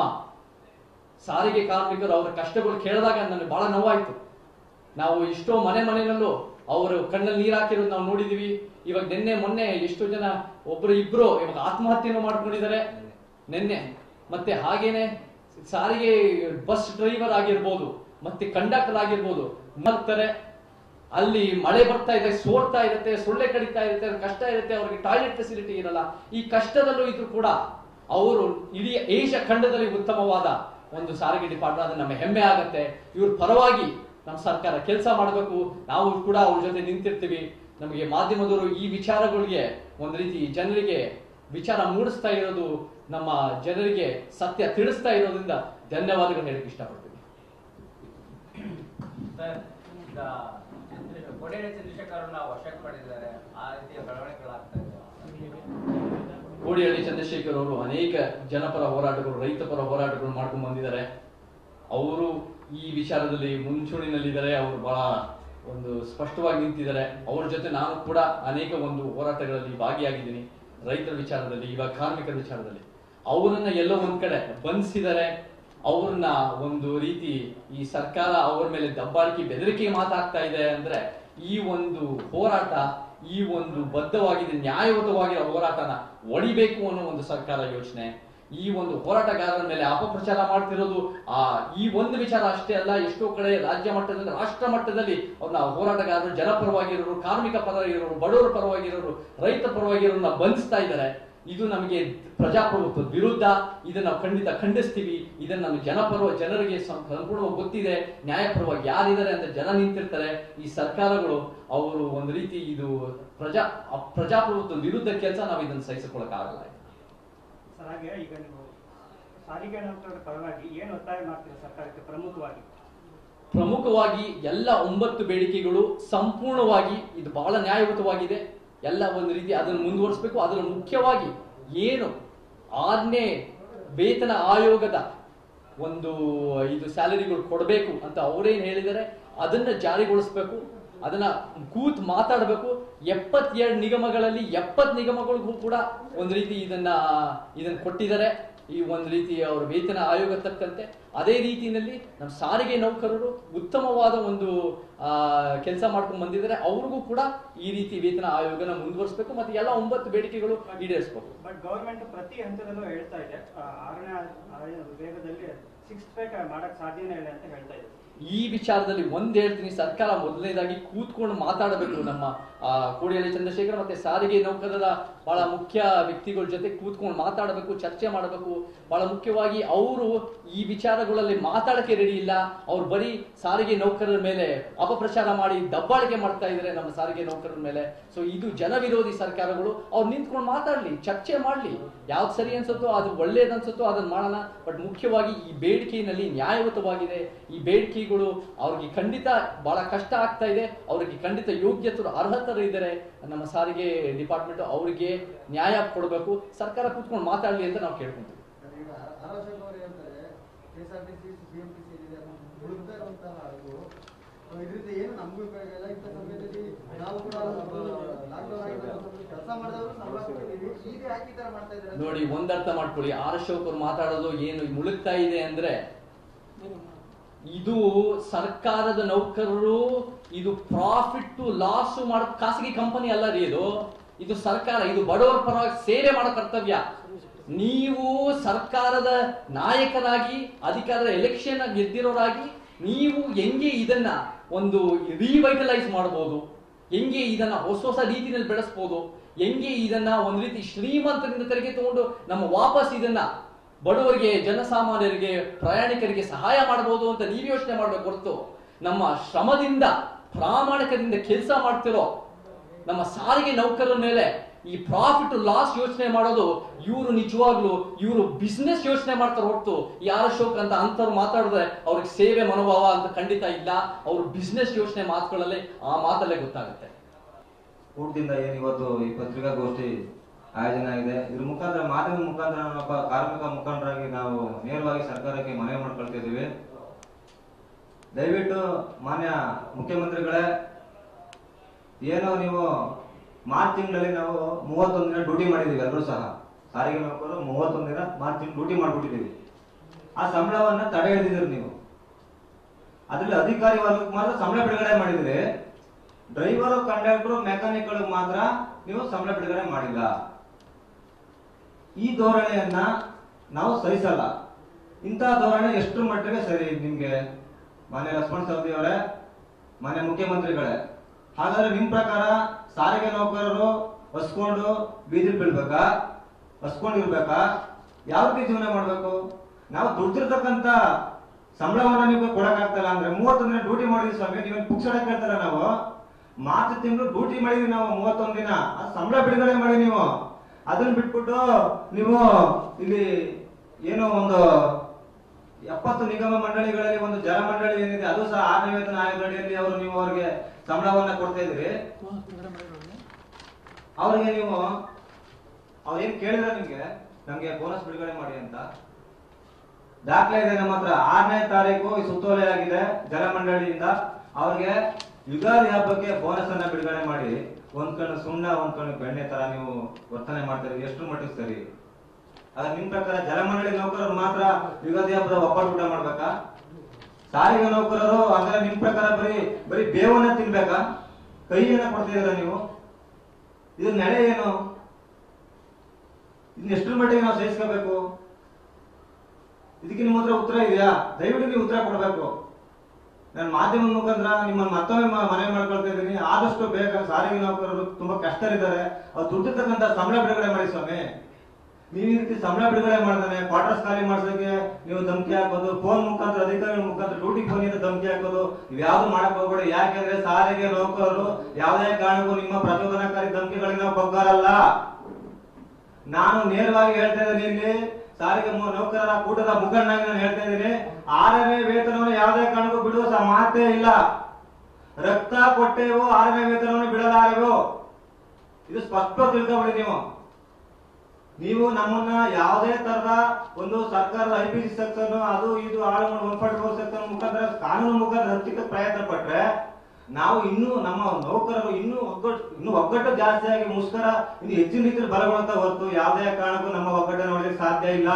ಸಾರಿಗೆ ಕಾರ್ಮಿಕರು ಅವರ ಕಷ್ಟಗಳು ಕೇಳಿದಾಗ ನನಗೆ ಬಹಳ ನೋವಾಯ್ತು ನಾವು ಎಷ್ಟೋ ಮನೆ ಮನೆಯಲ್ಲೂ ಅವರು ಕಣ್ಣಲ್ಲಿ ನೀರು ಹಾಕಿರೋದು ನಾವು ನೋಡಿದೀವಿ ಇವಾಗ ನಿನ್ನೆ ಮೊನ್ನೆ ಎಷ್ಟೋ ಜನ ಒಬ್ರು ಇಬ್ರು ಇವಾಗ ಆತ್ಮಹತ್ಯೆನೂ ಮಾಡ್ಕೊಂಡಿದ್ದಾರೆ ನಿನ್ನೆ ಮತ್ತೆ ಹಾಗೇನೆ ಸಾರಿಗೆ ಬಸ್ ಡ್ರೈವರ್ ಆಗಿರ್ಬೋದು ಮತ್ತೆ ಕಂಡಕ್ಟರ್ ಆಗಿರ್ಬೋದು ಮಾಡ್ತಾರೆ ಅಲ್ಲಿ ಮಳೆ ಬರ್ತಾ ಇದೆ ಸೋರ್ತಾ ಇರುತ್ತೆ ಸೊಳ್ಳೆ ಕಡಿತಾ ಇರುತ್ತೆ ಕಷ್ಟ ಇರುತ್ತೆ ಅವ್ರಿಗೆ ಟಾಯ್ಲೆಟ್ ಫೆಸಿಲಿಟಿ ಇರಲ್ಲ ಈ ಕಷ್ಟದಲ್ಲೂ ಇದ್ರು ಕೂಡ ಅವರು ಇಡೀ ಏಷ್ಯಾ ಖಂಡದಲ್ಲಿ ಉತ್ತಮವಾದ ಒಂದು ಸಾರಿಗೆ ಡಿಪಾರ್ಟ್ಮೆಂಟ್ ಅದು ನಮ್ಮ ಹೆಮ್ಮೆ ಆಗತ್ತೆ ಇವ್ರ ಪರವಾಗಿ ನಮ್ಮ ಸರ್ಕಾರ ಕೆಲಸ ಮಾಡಬೇಕು ನಾವು ಕೂಡ ಅವ್ರ ಜೊತೆ ನಿಂತಿರ್ತೀವಿ ನಮಗೆ ಮಾಧ್ಯಮದವರು ಈ ವಿಚಾರಗಳಿಗೆ ಒಂದು ರೀತಿ ಜನರಿಗೆ ವಿಚಾರ ಮೂಡಿಸ್ತಾ ಇರೋದು ನಮ್ಮ ಜನರಿಗೆ ಸತ್ಯ ತಿಳಿಸ್ತಾ ಇರೋದ್ರಿಂದ ಧನ್ಯವಾದಗಳು ಹೇಳಕ್ ಇಷ್ಟಪಡ್ತೀನಿ ಸರ್ ಈಗ ಚಂದ್ರಶೇಖರ್ ಕೋಡಿಹಳ್ಳಿ ಚಂದ್ರಶೇಖರ್ ಅವ್ರನ್ನ ವಶಕ್ಕೆ ಪಡೆದಿದ್ದಾರೆ ಆ ರೀತಿಯ ಬೆಳವಣಿಗೆಗಳಾಗ್ತಾ ಇದೆ ಕೋಡಿಹಳ್ಳಿ ಚಂದ್ರಶೇಖರ್ ಅವರು ಅನೇಕ ಜನಪರ ಹೋರಾಟಗಳು ರೈತ ಪರ ಹೋರಾಟಗಳು ಮಾಡ್ಕೊಂಡು ಬಂದಿದ್ದಾರೆ ಅವರು ಈ ವಿಚಾರದಲ್ಲಿ ಮುಂಚೂಣಿನಲ್ಲಿದ್ದಾರೆ ಅವರು ಬಹಳ ಒಂದು ಸ್ಪಷ್ಟವಾಗಿ ನಿಂತಿದ್ದಾರೆ ಅವ್ರ ಜೊತೆ ನಾನು ಕೂಡ ಅನೇಕ ಒಂದು ಹೋರಾಟಗಳಲ್ಲಿ ಭಾಗಿಯಾಗಿದ್ದೀನಿ ರೈತರ ವಿಚಾರದಲ್ಲಿ ಇವಾಗ ಕಾರ್ಮಿಕರ ವಿಚಾರದಲ್ಲಿ ಅವರನ್ನ ಎಲ್ಲೋ ಒಂದ್ ಕಡೆ ಬಂಧಿಸಿದ್ದಾರೆ ಅವ್ರನ್ನ ಒಂದು ರೀತಿ ಈ ಸರ್ಕಾರ ಅವ್ರ ಮೇಲೆ ದಬ್ಬಾಳಿಕೆ ಬೆದರಿಕೆ ಮಾತಾಗ್ತಾ ಇದೆ ಅಂದ್ರೆ ಈ ಒಂದು ಹೋರಾಟ ಈ ಒಂದು ಬದ್ಧವಾಗಿದೆ ನ್ಯಾಯಯುತವಾಗಿರೋ ಹೋರಾಟನ ಒಡಿಬೇಕು ಅನ್ನೋ ಒಂದು ಸರ್ಕಾರ ಯೋಚನೆ ಈ ಒಂದು ಹೋರಾಟಗಾರರ ಮೇಲೆ ಅಪಪ್ರಚಾರ ಮಾಡ್ತಿರೋದು ಆ ಈ ಒಂದು ವಿಚಾರ ಅಷ್ಟೇ ಅಲ್ಲ ಎಷ್ಟೋ ಕಡೆ ರಾಜ್ಯ ಮಟ್ಟದಲ್ಲಿ ರಾಷ್ಟ್ರ ಮಟ್ಟದಲ್ಲಿ ಅವ್ರನ್ನ ಹೋರಾಟಗಾರರು ಜನಪರವಾಗಿರೋರು ಕಾರ್ಮಿಕ ಪರವಾಗಿರೋರು ಬಡವರ ಪರವಾಗಿರೋರು ರೈತ ಪರವಾಗಿರೋರನ್ನ ಬಂಧಿಸ್ತಾ ಇದ್ದಾರೆ ಇದು ನಮಗೆ ಪ್ರಜಾಪ್ರಭುತ್ವದ ವಿರುದ್ಧ ಇದನ್ನ ನಾವು ಖಂಡಿತ ಖಂಡಿಸ್ತೀವಿ ಇದನ್ನ ನಮ್ಮ ಜನಪರ ಜನರಿಗೆ ಸಂ- ಸಂಪೂರ್ಣವಾಗಿ ಗೊತ್ತಿದೆ ನ್ಯಾಯಪರವಾಗಿ ಯಾರಿದ್ದಾರೆ ಅಂತ ಜನ ನಿಂತಿರ್ತಾರೆ ಈ ಸರ್ಕಾರಗಳು ಅವರು ಒಂದು ರೀತಿ ಇದು ಪ್ರಜಾ ಅ- ಪ್ರಜಾಪ್ರಭುತ್ವದ ವಿರುದ್ಧ ಕೆಲಸ ನಾವು ಇದನ್ನ ಸಹಿಸಿಕೊಳ್ಳಕ್ಕಾಗಲ್ಲ ಸರ್ ಹಾಗೆ ಈಗ ನೀವು ಸಾರಿಗೆ ನೌಕರರ ಪರವಾಗಿ ಏನು ಒತ್ತಾಯ ಮಾಡ್ತೀರಾ ಸರ್ಕಾರಕ್ಕೆ ಪ್ರಮುಖವಾಗಿ ಪ್ರಮುಖವಾಗಿ ಎಲ್ಲ ಒಂಬತ್ತು ಬೇಡಿಕೆಗಳು ಸಂಪೂರ್ಣವಾಗಿ ಇದು ಬಹಳ ನ್ಯಾಯಯುತವಾಗಿದೆ ಎಲ್ಲ ಒಂದು ರೀತಿ ಅದನ್ನು ಮುಂದುವರಿಸಬೇಕು ಅದನ್ನು ಮುಖ್ಯವಾಗಿ ಏನು ಆರನೇ ವೇತನ ಆಯೋಗದ ಒಂದು ಇದು ಸ್ಯಾಲರಿಗಳು ಕೊಡಬೇಕು ಅಂತ ಅವರೇನು ಹೇಳಿದ್ದಾರೆ ಅದನ್ನ ಜಾರಿಗೊಳಿಸಬೇಕು ಅದನ್ನ ಕೂತ್ ಮಾತಾಡಬೇಕು ಎಪ್ಪತ್ತೆರಡು ನಿಗಮಗಳಲ್ಲಿ ಎಪ್ಪತ್ ನಿಗಮಗಳಿಗೂ ಕೂಡ ಒಂದು ರೀತಿ ಇದನ್ನ ಇದನ್ನ ಕೊಟ್ಟಿದ್ದಾರೆ ಈ ಒಂದು ರೀತಿ ಅವರ ವೇತನ ಆಯೋಗ ತಕ್ಕಂತೆ ಅದೇ ರೀತಿಯಲ್ಲಿ ನಮ್ಮ ಸಾರಿಗೆ ನೌಕರರು ಉತ್ತಮವಾದ ಒಂದು ಕೆಲಸ ಮಾಡ್ಕೊಂಡು ಬಂದಿದ್ದಾರೆ ಅವ್ರಿಗೂ ಕೂಡ ಈ ರೀತಿ ವೇತನ ಆಯೋಗನ ಮುಂದುವರಿಸಬೇಕು ಮತ್ತೆ ಎಲ್ಲ ಒಂಬತ್ತು ಬೇಡಿಕೆಗಳು ಈಡೇರಿಸಬೇಕು ಬಟ್ ಗೌರ್ಮೆಂಟ್ ಪ್ರತಿ ಹಂತದಲ್ಲೂ ಹೇಳ್ತಾ ಇದೆ ಆ, ಆರನೇ ಆರನೇ ವೇಗದಲ್ಲಿ ಸಿಕ್ಸ್ ಪ್ಯಾಕ್ ಮಾಡಕ್ ಸಾಧ್ಯನೇ ಇಲ್ಲ ಅಂತ ಹೇಳ್ತಾ ಇದೆ ಈ ವಿಚಾರದಲ್ಲಿ ಒಂದ್ ಹೇಳ್ತೀನಿ ಸರ್ಕಾರ ಮೊದಲನೇದಾಗಿ ಕೂತ್ಕೊಂಡು ಮಾತಾಡಬೇಕು ನಮ್ಮ ಆ, ಕೋಡಿಹಳ್ಳಿ ಚಂದ್ರಶೇಖರ್ ಮತ್ತೆ ಸಾರಿಗೆ ನೌಕರರ ಬಹಳ ಮುಖ್ಯ ವ್ಯಕ್ತಿಗಳ ಜೊತೆ ಕೂತ್ಕೊಂಡು ಮಾತಾಡಬೇಕು ಚರ್ಚೆ ಮಾಡಬೇಕು ಬಹಳ ಮುಖ್ಯವಾಗಿ ಅವರು ಈ ವಿಚಾರಗಳಲ್ಲಿ ಮಾತಾಡಕ್ಕೆ ರೆಡಿ ಇಲ್ಲ ಅವ್ರು ಬರೀ ಸಾರಿಗೆ ನೌಕರರ ಮೇಲೆ ಅಪಪ್ರಚಾರ ಮಾಡಿ ದಬ್ಬಾಳಿಕೆ ಮಾಡ್ತಾ ಇದ್ದಾರೆ ನಮ್ಮ ಸಾರಿಗೆ ನೌಕರರ ಮೇಲೆ ಸೊ ಇದು ಜನ ವಿರೋಧಿ ಸರ್ಕಾರಗಳು ಅವ್ರು ನಿಂತ್ಕೊಂಡು ಮಾತಾಡ್ಲಿ ಚರ್ಚೆ ಮಾಡ್ಲಿ ಯಾವ್ದು ಸರಿ ಅನ್ಸುತ್ತೋ ಅದು ಒಳ್ಳೇದು ಅನ್ಸುತ್ತೋ ಅದನ್ನ ಮಾಡೋಣ ಬಟ್ ಮುಖ್ಯವಾಗಿ ಈ ಬೇಡಿಕೆಯಲ್ಲಿ ನ್ಯಾಯಯುತವಾಗಿದೆ ಈ ಬೇಡಿಕೆಗಳು ಅವ್ರಿಗೆ ಖಂಡಿತ ಬಹಳ ಕಷ್ಟ ಆಗ್ತಾ ಇದೆ ಅವ್ರಿಗೆ ಖಂಡಿತ ಯೋಗ್ಯತರು ಅರ್ಹತರು ಇದ್ದಾರೆ ನಮ್ಮ ಸಾರಿಗೆ ಡಿಪಾರ್ಟ್ಮೆಂಟ್ ಅವರಿಗೆ ನ್ಯಾಯ ಕೊಡಬೇಕು ಸರ್ಕಾರ ಕೂತ್ಕೊಂಡು ಮಾತಾಡ್ಲಿ ಅಂತ ನಾವು ಕೇಳ್ಕೊಂತೀವಿ ಈಗ ಅರವಶಕ್ ಅವರು ಹೇಳ್ತಾರೆ K S R T C C M T C ಇದೆ ಮುಳುಗ್ತಾ ಇರುವಂತಹ ಹಡಗು ಸೊ ಇದರಿಂದ ಏನು ನಮಗೂ ಉಪಯೋಗ ಇಲ್ಲ ಇಂಥ ಸಮಯದಲ್ಲಿ ನಾವು ಕೂಡ ಲಾಕ್ಡೌನ್ ಆಗಿದ್ದ ಕೆಲಸ ಮಾಡಿದವರು ಸಂಬಳ ಕೊಟ್ಟಿದ್ದೀವಿ ಈಗ ಯಾಕೆ ಈ ತರ ಮಾಡ್ತಾ ಇದ್ದಾರೆ ನೋಡಿ ಒಂದರ್ಥ ಮಾಡ್ಕೊಳ್ಳಿ ಆರ್ ಅಶೋಕ್ ಅವ್ರು ಮಾತಾಡೋದು ಏನು ಮುಳುಗ್ತಾ ಇದೆ ಅಂದ್ರೆ ಇದು ಸರ್ಕಾರದ ನೌಕರರು ಇದು ಪ್ರಾಫಿಟ್ ಲಾಸ್ ಮಾಡೋ ಖಾಸಗಿ ಕಂಪನಿ ಅಲ್ಲ ರೀ ಇದು ಇದು ಸರ್ಕಾರ ಇದು ಬಡವರ ಪರವಾಗಿ ಸೇವೆ ಮಾಡೋ ಕರ್ತವ್ಯ ನೀವು ಸರ್ಕಾರದ ನಾಯಕರಾಗಿ ಅಧಿಕಾರದ ಎಲೆಕ್ಷನ್ ಗೆದ್ದಿರೋರಾಗಿ ನೀವು ಹೆಂಗೆ ಇದನ್ನ ಒಂದು ರಿವೈಟಲೈಸ್ ಮಾಡಬಹುದು ಹೆಂಗೆ ಇದನ್ನ ಹೊಸ ಹೊಸ ರೀತಿಯಲ್ಲಿ ಬೆಳೆಸ್ಬೋದು ಹೆಂಗೆ ಇದನ್ನ ಒಂದ್ ರೀತಿ ಶ್ರೀಮಂತರಿಂದ ತೆರಿಗೆ ತಗೊಂಡು ನಮ್ಮ ವಾಪಸ್ ಇದನ್ನ ಬಡವರಿಗೆ ಜನಸಾಮಾನ್ಯರಿಗೆ ಪ್ರಯಾಣಿಕರಿಗೆ ಸಹಾಯ ಮಾಡಬಹುದು ಅಂತ ನೀವು ಯೋಚನೆ ಮಾಡ್ಬೇಕು ಹೊರತು ನಮ್ಮ ಶ್ರಮದಿಂದ ಪ್ರಾಮಾಣಿಕದಿಂದ ಕೆಲಸ ಮಾಡ್ತಿರೋ ನಮ್ಮ ಸಾರಿಗೆ ನೌಕರರ ಮೇಲೆ ಈ ಪ್ರಾಫಿಟ್ ಲಾಸ್ ಯೋಚನೆ ಮಾಡೋದು ಇವರು ನಿಜವಾಗ್ಲು ಇವರು ಬಿಸ್ನೆಸ್ ಯೋಚನೆ ಮಾಡ್ತಾರೆ ಹೊರತು ಯಾರ ಶೋಕ್ ಅಂತ ಅಂತವ್ರು ಮಾತಾಡಿದ್ರೆ ಅವ್ರಿಗೆ ಸೇವೆ ಮನೋಭಾವ ಅಂತ ಖಂಡಿತ ಇಲ್ಲ ಅವರು ಬಿಸ್ನೆಸ್ ಯೋಚನೆ ಮಾತುಗಳಲ್ಲಿ ಆ ಮಾತಲ್ಲೇ ಗೊತ್ತಾಗುತ್ತೆ ಊಟದಿಂದ ಏನು ಇವತ್ತು ಈ ಪತ್ರಿಕಾಗೋಷ್ಠಿ ಆಯೋಜನೆ ಆಗಿದೆ ಇದ್ರ ಮುಖಾಂತರ ಮಾಧ್ಯಮ ಮುಖಾಂತರ ನಾವೊಬ್ಬ ಕಾರ್ಮಿಕ ಮುಖಂಡರಾಗಿ ನಾವು ನೇರವಾಗಿ ಸರ್ಕಾರಕ್ಕೆ ಮನವಿ ಮಾಡ್ಕೊಳ್ತಾ ಇದ್ದೀವಿ ದಯವಿಟ್ಟು ಮಾನ್ಯ ಮುಖ್ಯಮಂತ್ರಿಗಳೇ ಏನು ನೀವು ಮಾರ್ಚ್ ತಿಂಗಳಲ್ಲಿ ನಾವು ಮೂವತ್ತೊಂದು ದಿನ ಡ್ಯೂಟಿ ಮಾಡಿದೀವಿ ಎಲ್ಲರೂ ಸಹ ಸಾರಿಗೆ ನೌಕರರು ಮೂವತ್ತೊಂದು ದಿನ ಮಾರ್ಚ್ ತಿಂಗಳು ಡ್ಯೂಟಿ ಮಾಡ್ಬಿಟ್ಟಿದ್ದೀವಿ ಆ ಸಂಬಳವನ್ನ ತಡೆ ಹಿಡಿದಿದ್ರಿ ನೀವು ಅದ್ರಲ್ಲಿ ಅಧಿಕಾರಿ ವರ್ಗಕ್ಕೆ ಮಾತ್ರ ಸಂಬಳ ಬಿಡುಗಡೆ ಮಾಡಿದ್ರಿ ಡ್ರೈವರು ಕಂಡಕ್ಟರ್ ಮೆಕ್ಯಾನಿಕ್ಗಳು ಮಾತ್ರ ನೀವು ಸಂಬಳ ಬಿಡುಗಡೆ ಮಾಡಿಲ್ಲ ಈ ಧೋರಣೆಯನ್ನ ನಾವು ಸಹಿಸಲ್ಲ ಇಂತಹ ಧೋರಣೆ ಎಷ್ಟು ಮಟ್ಟಿಗೆ ಸರಿ ನಿಮ್ಗೆ ಮಾನ್ಯ ಲಕ್ಷ್ಮಣ್ ಸವದಿ ಅವರೇ ಮಾನ್ಯ ಮುಖ್ಯಮಂತ್ರಿಗಳೇ ಹಾಗಾದ್ರೆ ನಿಮ್ ಪ್ರಕಾರ ಸಾರಿಗೆ ನೌಕರರು ಹಸ್ಕೊಂಡು ಬೀದಿಲ್ ಬೀಳ್ಬೇಕಾ ಹಸ್ಕೊಂಡಿರ್ಬೇಕಾ ಯಾವ ರೀತಿ ಜೀವನ ಮಾಡ್ಬೇಕು ನಾವು ದುಡ್ದಿರ್ತಕ್ಕಂತ ಸಂಬಳವನ್ನ ನೀವು ಕೊಡಕ್ಕಾಗ್ತಲ್ಲ ಅಂದ್ರೆ ಮೂವತ್ತೊಂದು ದಿನ ಡ್ಯೂಟಿ ಮಾಡಿದ್ವಿ ಸ್ವಾಮಿ ನೀವೇನು ಪುಕ್ಷಡ ಕೇಳ್ತಾರ ನಾವು ಮಾರ್ಚ್ ತಿಂಗಳು ಡ್ಯೂಟಿ ಮಾಡಿದ್ವಿ ನಾವು ಮೂವತ್ತೊಂದು ದಿನ ಆ ಸಂಬಳ ಬಿಡುಗಡೆ ಮಾಡಿ ನೀವು ಅದನ್ನ ಬಿಟ್ಬಿಟ್ಟು ನೀವು ಇಲ್ಲಿ ಏನೋ ಒಂದು ಎಪ್ಪತ್ತು ನಿಗಮ ಮಂಡಳಿಗಳಲ್ಲಿ ಒಂದು ಜಲ ಮಂಡಳಿ ಏನಿದೆ ಅದು ಸಹ ಆರನೇ ವೇತನ ಆಯೋಗದ ಅಡಿಯಲ್ಲಿ ಅವರು ನೀವು ಅವರಿಗೆ ಸಂಬಳವನ್ನ ಕೊಡ್ತಾ ಇದ್ದೀರಿ ಅವ್ರಿಗೆ ನೀವು ಅವ್ರು ಏನ್ ಕೇಳಿದ್ರೆ ನಿಮ್ಗೆ ನಮ್ಗೆ ಬೋನಸ್ ಬಿಡುಗಡೆ ಮಾಡಿ ಅಂತ ದಾಖಲೆ ಇದೆ ನಮ್ಮ ಹತ್ರ ಆರನೇ ತಾರೀಕು ಈ ಸುತ್ತೋಲೆ ಆಗಿದೆ ಜಲಮಂಡಳಿಯಿಂದ ಅವ್ರಿಗೆ ಯುಗಾದಿ ಹಬ್ಬಕ್ಕೆ ಬೋನಸ್ ಅನ್ನ ಬಿಡುಗಡೆ ಮಾಡಿ ಒಂದ್ ಕಣ್ಣು ಸುಣ್ಣ ಒಂದ್ ಕಣ್ಣು ಬೆಣ್ಣೆ ತರ ನೀವು ವರ್ತನೆ ಮಾಡ್ತೀರಿ ಎಷ್ಟು ಮಟ್ಟಿಗೆ ಸರಿ ಆದ್ರೆ ನಿಮ್ ಪ್ರಕಾರ ಜಲಮಂಡಳಿ ನೌಕರರು ಮಾತ್ರ ಯುಗಾದಿ ಹಬ್ಬದ ಒಬ್ಬಟ್ಟು ಊಟ ಮಾಡ್ಬೇಕಾ ಸಾರಿಗೆ ನೌಕರರು ಅಂದ್ರೆ ನಿಮ್ ಪ್ರಕಾರ ಬರೀ ಬರೀ ಬೇವನ್ನ ತಿನ್ಬೇಕಾ ಕೈಯನ್ನ ಕೊಡ್ತಿದ್ದೀರಾ ನೀವು ಇದು ನಡೆ ಏನು ಇನ್ನು ಎಷ್ಟರ ಮಟ್ಟಿಗೆ ನಾವು ಸಹಿಸ್ಕೋಬೇಕು ಇದಕ್ಕೆ ನಿಮ್ಮ ಹತ್ರ ಉತ್ತರ ಇದೆಯಾ ದಯವಿಟ್ಟು ನೀವು ಉತ್ತರ ಕೊಡಬೇಕು ನಾನು ಮಾಧ್ಯಮದ ಮುಖಾಂತರ ನಿಮ್ಮನ್ನು ಮತ್ತೊಮ್ಮೆ ಮ- ಮನವಿ ಮಾಡ್ಕೊಳ್ತಾ ಇದ್ದೀನಿ ಆದಷ್ಟು ಬೇಗ ಸಾರಿಗೆ ನೌಕರರು ತುಂಬಾ ಕಷ್ಟರಿದ್ದಾರೆ ಅವ್ರು ದುಡ್ಡಿರ್ತಕ್ಕಂಥ ಸಂಬಳ ಬಿಡುಗಡೆ ಮಾಡಿ ಸ್ವಾಮಿ ನೀವು ಈ ರೀತಿ ಸಂಬಳ ಬಿಡುಗಡೆ ಮಾಡ್ತಾನೆ ಕ್ವಾರ್ಟರ್ಸ್ ಖಾಲಿ ಮಾಡ್ಸೋಕೆ ನೀವು ಧಮಕಿ ಹಾಕೋದು ಫೋನ್ ಮುಖಾಂತರ ಅಧಿಕಾರಿಗಳ ಮುಖಾಂತರ ಡ್ಯೂಟಿ ಫೋನ್ ಧಮಕಿ ಹಾಕೋದು ಇವ್ಯಾವ್ದು ಮಾಡಕ್ ಹೋಗ್ಬೇಡಿ ಯಾಕೆಂದ್ರೆ ಸಾರಿಗೆ ನೌಕರರು ಯಾವುದೇ ಕಾರಣಕ್ಕೂ ನಿಮ್ಮ ಪ್ರಚೋದನಕಾರಿ ಧಮಕಿಗಳಿಗೆ ನಾವು ಬಗ್ಗಾರಲ್ಲ ನಾನು ನೇರವಾಗಿ ಹೇಳ್ತಾ ಇದ್ದೀನಿ ಇಲ್ಲಿ ಸಾರಿಗೆ ಮು- ನೌಕರರ ಕೂಟದ ಮುಖಂಡನಾಗಿ ನಾನು ಹೇಳ್ತಾ ಇದ್ದೀನಿ ಆರನೇ ವೇತನವನ್ನು ಯಾವುದೇ ಕಾರಣಕ್ಕೂ ಬಿಡುವ ಸ- ಮಾತೇ ಇಲ್ಲ ರಕ್ತ ಕೊಟ್ಟೆವು ಆರನೇ ವೇತನವನ್ನು ಬಿಡಲಾರೆವು ಇದು ಸ್ಪಷ್ಟವಾಗಿ ತಿಳ್ಕೊಬೇಡಿ ನೀವು ನೀವು ನಮ್ಮನ್ನ ಯಾವುದೇ ತರದ ಒಂದು ಸರ್ಕಾರದ ಐ ಪಿ ಸಿ ಸೆಕ್ಷನ್ ಅದು ಇದು ಆಳು ಒನ್ ಫಾರ್ಟಿ ಫೋರ್ ಸೆಕ್ಷನ್ ಮುಖಾಂತರ ಕಾನೂನು ಮುಖಾಂತರ ಹತ್ತಿಕ್ಕೆ ಪ್ರಯತ್ನ ಪಟ್ರೆ ನಾವು ಇನ್ನೂ ನಮ್ಮ ನೌಕರರು ಇನ್ನೂ ಒಗ್ಗಟ್ಟು ಇನ್ನೂ ಒಗ್ಗಟ್ಟು ಜಾಸ್ತಿಯಾಗಿ ಮುಷ್ಕರ ಇನ್ನು ಹೆಚ್ಚಿನ ರೀತಿಯಲ್ಲಿ ಬಲಗೊಳ್ತಾ ಹೊರತು ಯಾವುದೇ ಕಾರಣಕ್ಕೂ ನಮ್ಮ ಒಗ್ಗಟ್ಟನ್ನು ನೋಡಲಿಕ್ಕೆ ಸಾಧ್ಯ ಇಲ್ಲ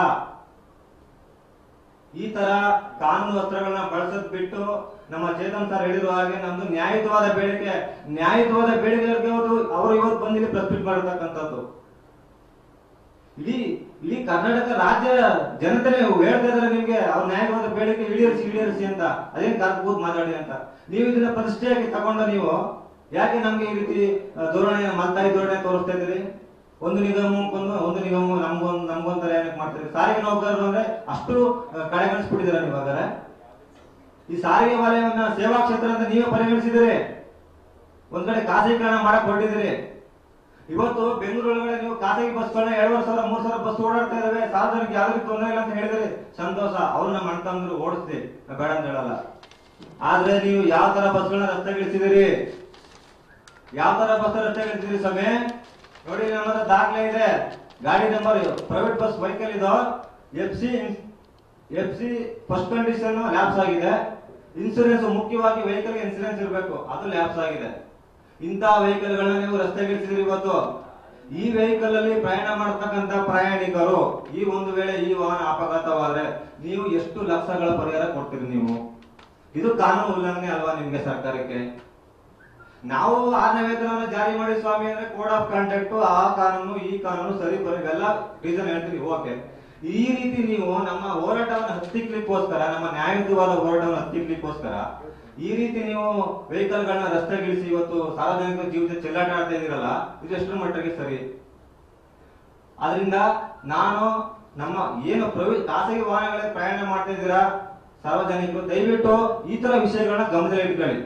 ಈ ತರ ಕಾನೂನು ಅಸ್ತ್ರಗಳನ್ನ ಬಳಸದ್ ಬಿಟ್ಟು ನಮ್ಮ ಚೇತನ್ ಸರ್ ಹೇಳಿರುವ ಹಾಗೆ ನಮ್ದು ನ್ಯಾಯಯುತವಾದ ಬೇಡಿಕೆ ನ್ಯಾಯಯುತವಾದ ಬೇಡಿಕೆಗಳಿಗೆ ಅವರು ಅವರು ಇವತ್ತು ಬಂದಿಲ್ಲಿ ಪ್ರೆಸ್ ಮಾಡಿರ್ತಕ್ಕಂಥದ್ದು ಇಡೀ ಇಡೀ ಕರ್ನಾಟಕ ರಾಜ್ಯ ಜನತೆನೇ ಹೇಳ್ತಾ ಇದಾರೆ ನಿಮ್ಗೆ ಅವ್ರ ನ್ಯಾಯವಾದ ಬೇಡಿಕೆ ಈಡೇರಿಸಿ ಈಡೇರಿಸಿ ಅಂತ ಅದೇನ್ ಕರ್ಕ್ ಕೂತ್ ಮಾತಾಡಿ ಅಂತ ನೀವು ಇದನ್ನ ಪ್ರತಿಷ್ಠೆಯಾಗಿ ತಗೊಂಡ ನೀವು ಯಾಕೆ ನಮ್ಗೆ ಈ ರೀತಿ ಆ, ಧೋರಣೆ ಮಲ್ತಾಯಿ ಧೋರಣೆ ತೋರಿಸ್ತಾ ಇದ್ರಿ ಒಂದು ನಿಗಮಕ್ಕೊಂದು ಒಂದು ನಿಗಮ ನಮ್ಗೊಂದು ನಮ್ಗೊಂಥರ ಏನಕ್ಕೆ ಮಾಡ್ತೀರಿ ಸಾರಿಗೆ ನೌಕರರು ಅಂದ್ರೆ ಅಷ್ಟು ಆ, ಕಡೆಗಣಿಸ್ಬಿಟ್ಟಿದ್ದೀರಾ ನೀವು ಹಾಗಾದ್ರೆ ಈ ಸಾರಿಗೆ ವಲಯವನ್ನ ಸೇವಾ ಕ್ಷೇತ್ರ ಅಂತ ನೀವೇ ಪರಿಗಣಿಸಿದಿರಿ ಒಂದ್ ಕಡೆ ಖಾಸಗೀಕರಣ ಮಾಡಕ್ ಹೊರಟಿದ್ದೀರಿ ಇವತ್ತು ಬೆಂಗಳೂರು ಒಳಗಡೆ ನೀವು ಖಾಸಗಿ ಬಸ್ಗಳನ್ನ ಎರಡುವರೆ ಸಾವಿರ ಮೂರ್ ಸಾವಿರ ಬಸ್ ಓಡಾಡ್ತಾ ಇದಾವೆ ಸಾರ್ವಜನಿಕ ಯಾವ್ದು ತೊಂದರೆ ಇಲ್ಲ ಅಂತ ಹೇಳಿದ್ರಿ ಸಂತೋಷ ಅವ್ರು ನಮ್ಮ ಅಣ್ಣ ತಮ್ಮಂದ್ರು ಓಡಿಸ್ತಿ ನಾವ್ ಬೇಡ ಅಂತ ಹೇಳಲ್ಲ ಆದ್ರೆ ನೀವು ಯಾವ ತರ ಬಸ್ಗಳನ್ನ ರಸ್ತೆಗಿಳಿಸಿದಿರಿ ಯಾವ ತರ ಬಸ್ ರಸ್ತೆಗಿಳಿಸಿದಿರಿ ಸಮಯ ನೋಡಿ ನಮ್ಮ ಹತ್ರ ದಾಖಲೆ ಇದೆ ಗಾಡಿ ನಂಬರ್ ಪ್ರೈವೇಟ್ ಬಸ್ ವೆಹಿಕಲ್ ಇದು F C F C first condition lapse ಆಗಿದೆ ಇನ್ಸೂರೆನ್ಸ್ ಮುಖ್ಯವಾಗಿ ವೆಹಿಕಲ್ ಇನ್ಸೂರೆನ್ಸ್ ಇರಬೇಕು ಅದು ಲ್ಯಾಪ್ಸ್ ಆಗಿದೆ ಇಂಥ ವೆಹಿಕಲ್ ಗಳನ್ನ ನೀವು ರಸ್ತೆಗಿಳಿಸಿದ್ರಿ ಇವತ್ತು ಈ ವೆಹಿಕಲ್ ಅಲ್ಲಿ ಪ್ರಯಾಣ ಮಾಡತಕ್ಕಂತ ಪ್ರಯಾಣಿಕರು ಈ ಒಂದು ವೇಳೆ ಈ ವಾಹನ ಅಪಘಾತವಾದ್ರೆ ನೀವು ಎಷ್ಟು ಲಕ್ಷಗಳ ಪರಿಹಾರ ಕೊಡ್ತೀರಿ ನೀವು ಇದು ಕಾನೂನು ಉಲ್ಲಂಘನೆ ಅಲ್ವಾ ನಿಮ್ಗೆ ಸರ್ಕಾರಕ್ಕೆ ನಾವು ಆರನೇ ವೇತನವನ್ನು ಜಾರಿ ಮಾಡಿ ಸ್ವಾಮಿ ಅಂದ್ರೆ ಕೋಡ್ ಆಫ್ ಕಾಂಟ್ಯಾಕ್ಟ್ ಆ ಕಾನೂನು ಈ ಕಾನೂನು ಸರಿ ಬರೋ ಇವೆಲ್ಲ ರೀಸನ್ ಹೇಳ್ತೀವಿ ಓಕೆ ಈ ರೀತಿ ನೀವು ನಮ್ಮ ಹೋರಾಟವನ್ನು ಹತ್ತಿಕ್ಲಿಕ್ಕೋಸ್ಕರ ನಮ್ಮ ನ್ಯಾಯಯುತವಾದ ಹೋರಾಟವನ್ನು ಹತ್ತಿಕ್ಲಿಕ್ಕೋಸ್ಕರ ಈ ರೀತಿ ನೀವು ವೆಹಿಕಲ್ ಗಳನ್ನ ರಸ್ತೆಗಿಳಿಸಿ ಇವತ್ತು ಸಾರ್ವಜನಿಕ ಜೀವಿತ ಚೆಲ್ಲಾಟ ಆಡ್ತಾ ಇದೀರಲ್ಲ ಇದು ಎಷ್ಟರ ಮಟ್ಟಿಗೆ ಸರಿ ಆದ್ರಿಂದ ನಾನು ನಮ್ಮ ಏನು ಪ್ರವಿ ಖಾಸಗಿ ವಾಹನಗಳಲ್ಲಿ ಪ್ರಯಾಣ ಮಾಡ್ತಾ ಇದ್ದೀರಾ ಸಾರ್ವಜನಿಕರು ದಯವಿಟ್ಟು ಈ ತರ ವಿಷಯಗಳನ್ನ ಗಮನದಲ್ಲಿ ಇಟ್ಕೊಳ್ಳಿ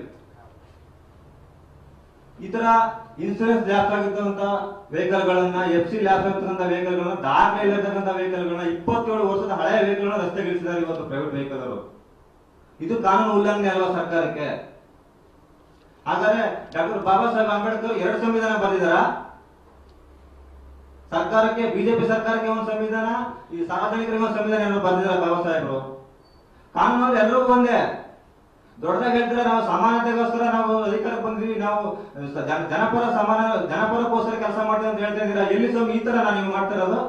ಈ ತರ ಇನ್ಸೂರೆನ್ಸ್ ಲ್ಯಾಪ್ಸ್ ಆಗಿರ್ತಕ್ಕಂಥ ವೆಹಿಕಲ್ ಗಳನ್ನ ಎಫ್ ಸಿ ಲ್ಯಾಪ್ಸ್ ಆಗಿರ್ತಕ್ಕಂಥ ವೆಹಿಕಲ್ ಗಳನ್ನ ದಾಖಲೆ ಇಲ್ಲಿರ್ತಕ್ಕಂಥ ವೆಹಿಕಲ್ ಗಳನ್ನ ಇಪ್ಪತ್ತೇಳು ವರ್ಷದ ಹಳೆಯ ವೆಹಿಕಲ್ ಗಳನ್ನ ರಸ್ತೆಗಿಳಿಸಿದ್ದಾರೆ ಇವತ್ತು ಪ್ರೈವೇಟ್ ವೆಹಿಕಲ್ ಅವರು ಇದು ಕಾನೂನು ಉಲ್ಲಂಘನೆ ಅಲ್ವಾ ಸರ್ಕಾರಕ್ಕೆ ಹಾಗಾದ್ರೆ ಡಾಕ್ಟರ್ ಬಾಬಾ ಸಾಹೇಬ್ ಅಂಬೇಡ್ಕರ್ ಎರಡು ಸಂವಿಧಾನ ಬರೆದಿದಾರ ಸರ್ಕಾರಕ್ಕೆ ಬಿಜೆಪಿ ಸರ್ಕಾರಕ್ಕೆ ಒಂದು ಸಂವಿಧಾನ ಈ ಸಾರ್ವಜನಿಕರಿಗೆ ಒಂದು ಸಂವಿಧಾನ ಏನೋ ಬರೆದಿದ್ದಾರೆ ಬಾಬಾ ಸಾಹೇಬರು ಕಾನೂನು ಎಲ್ಲರಿಗೂ ಒಂದೇ ದೊಡ್ಡದಾಗಿ ಹೇಳ್ತಾರೆ ನಾವು ಸಮಾನತೆಗೋಸ್ಕರ ನಾವು ಅಧಿಕಾರಕ್ಕೆ ಬಂದಿದ್ವಿ ನಾವು ಸ- ಜನ- ಜನಪರ ಸಮಾನ ಜನಪರಕ್ಕೋಸ್ಕರ ಕೆಲಸ ಮಾಡ್ತೀವಿ ಅಂತ ಹೇಳ್ತಾ ಇದ್ದೀರಾ ಎಲ್ಲಿ ಸ್ವಾಮಿ ಈ ತರ ನಾನು ನೀವು ಮಾಡ್ತಾ ಇರೋದು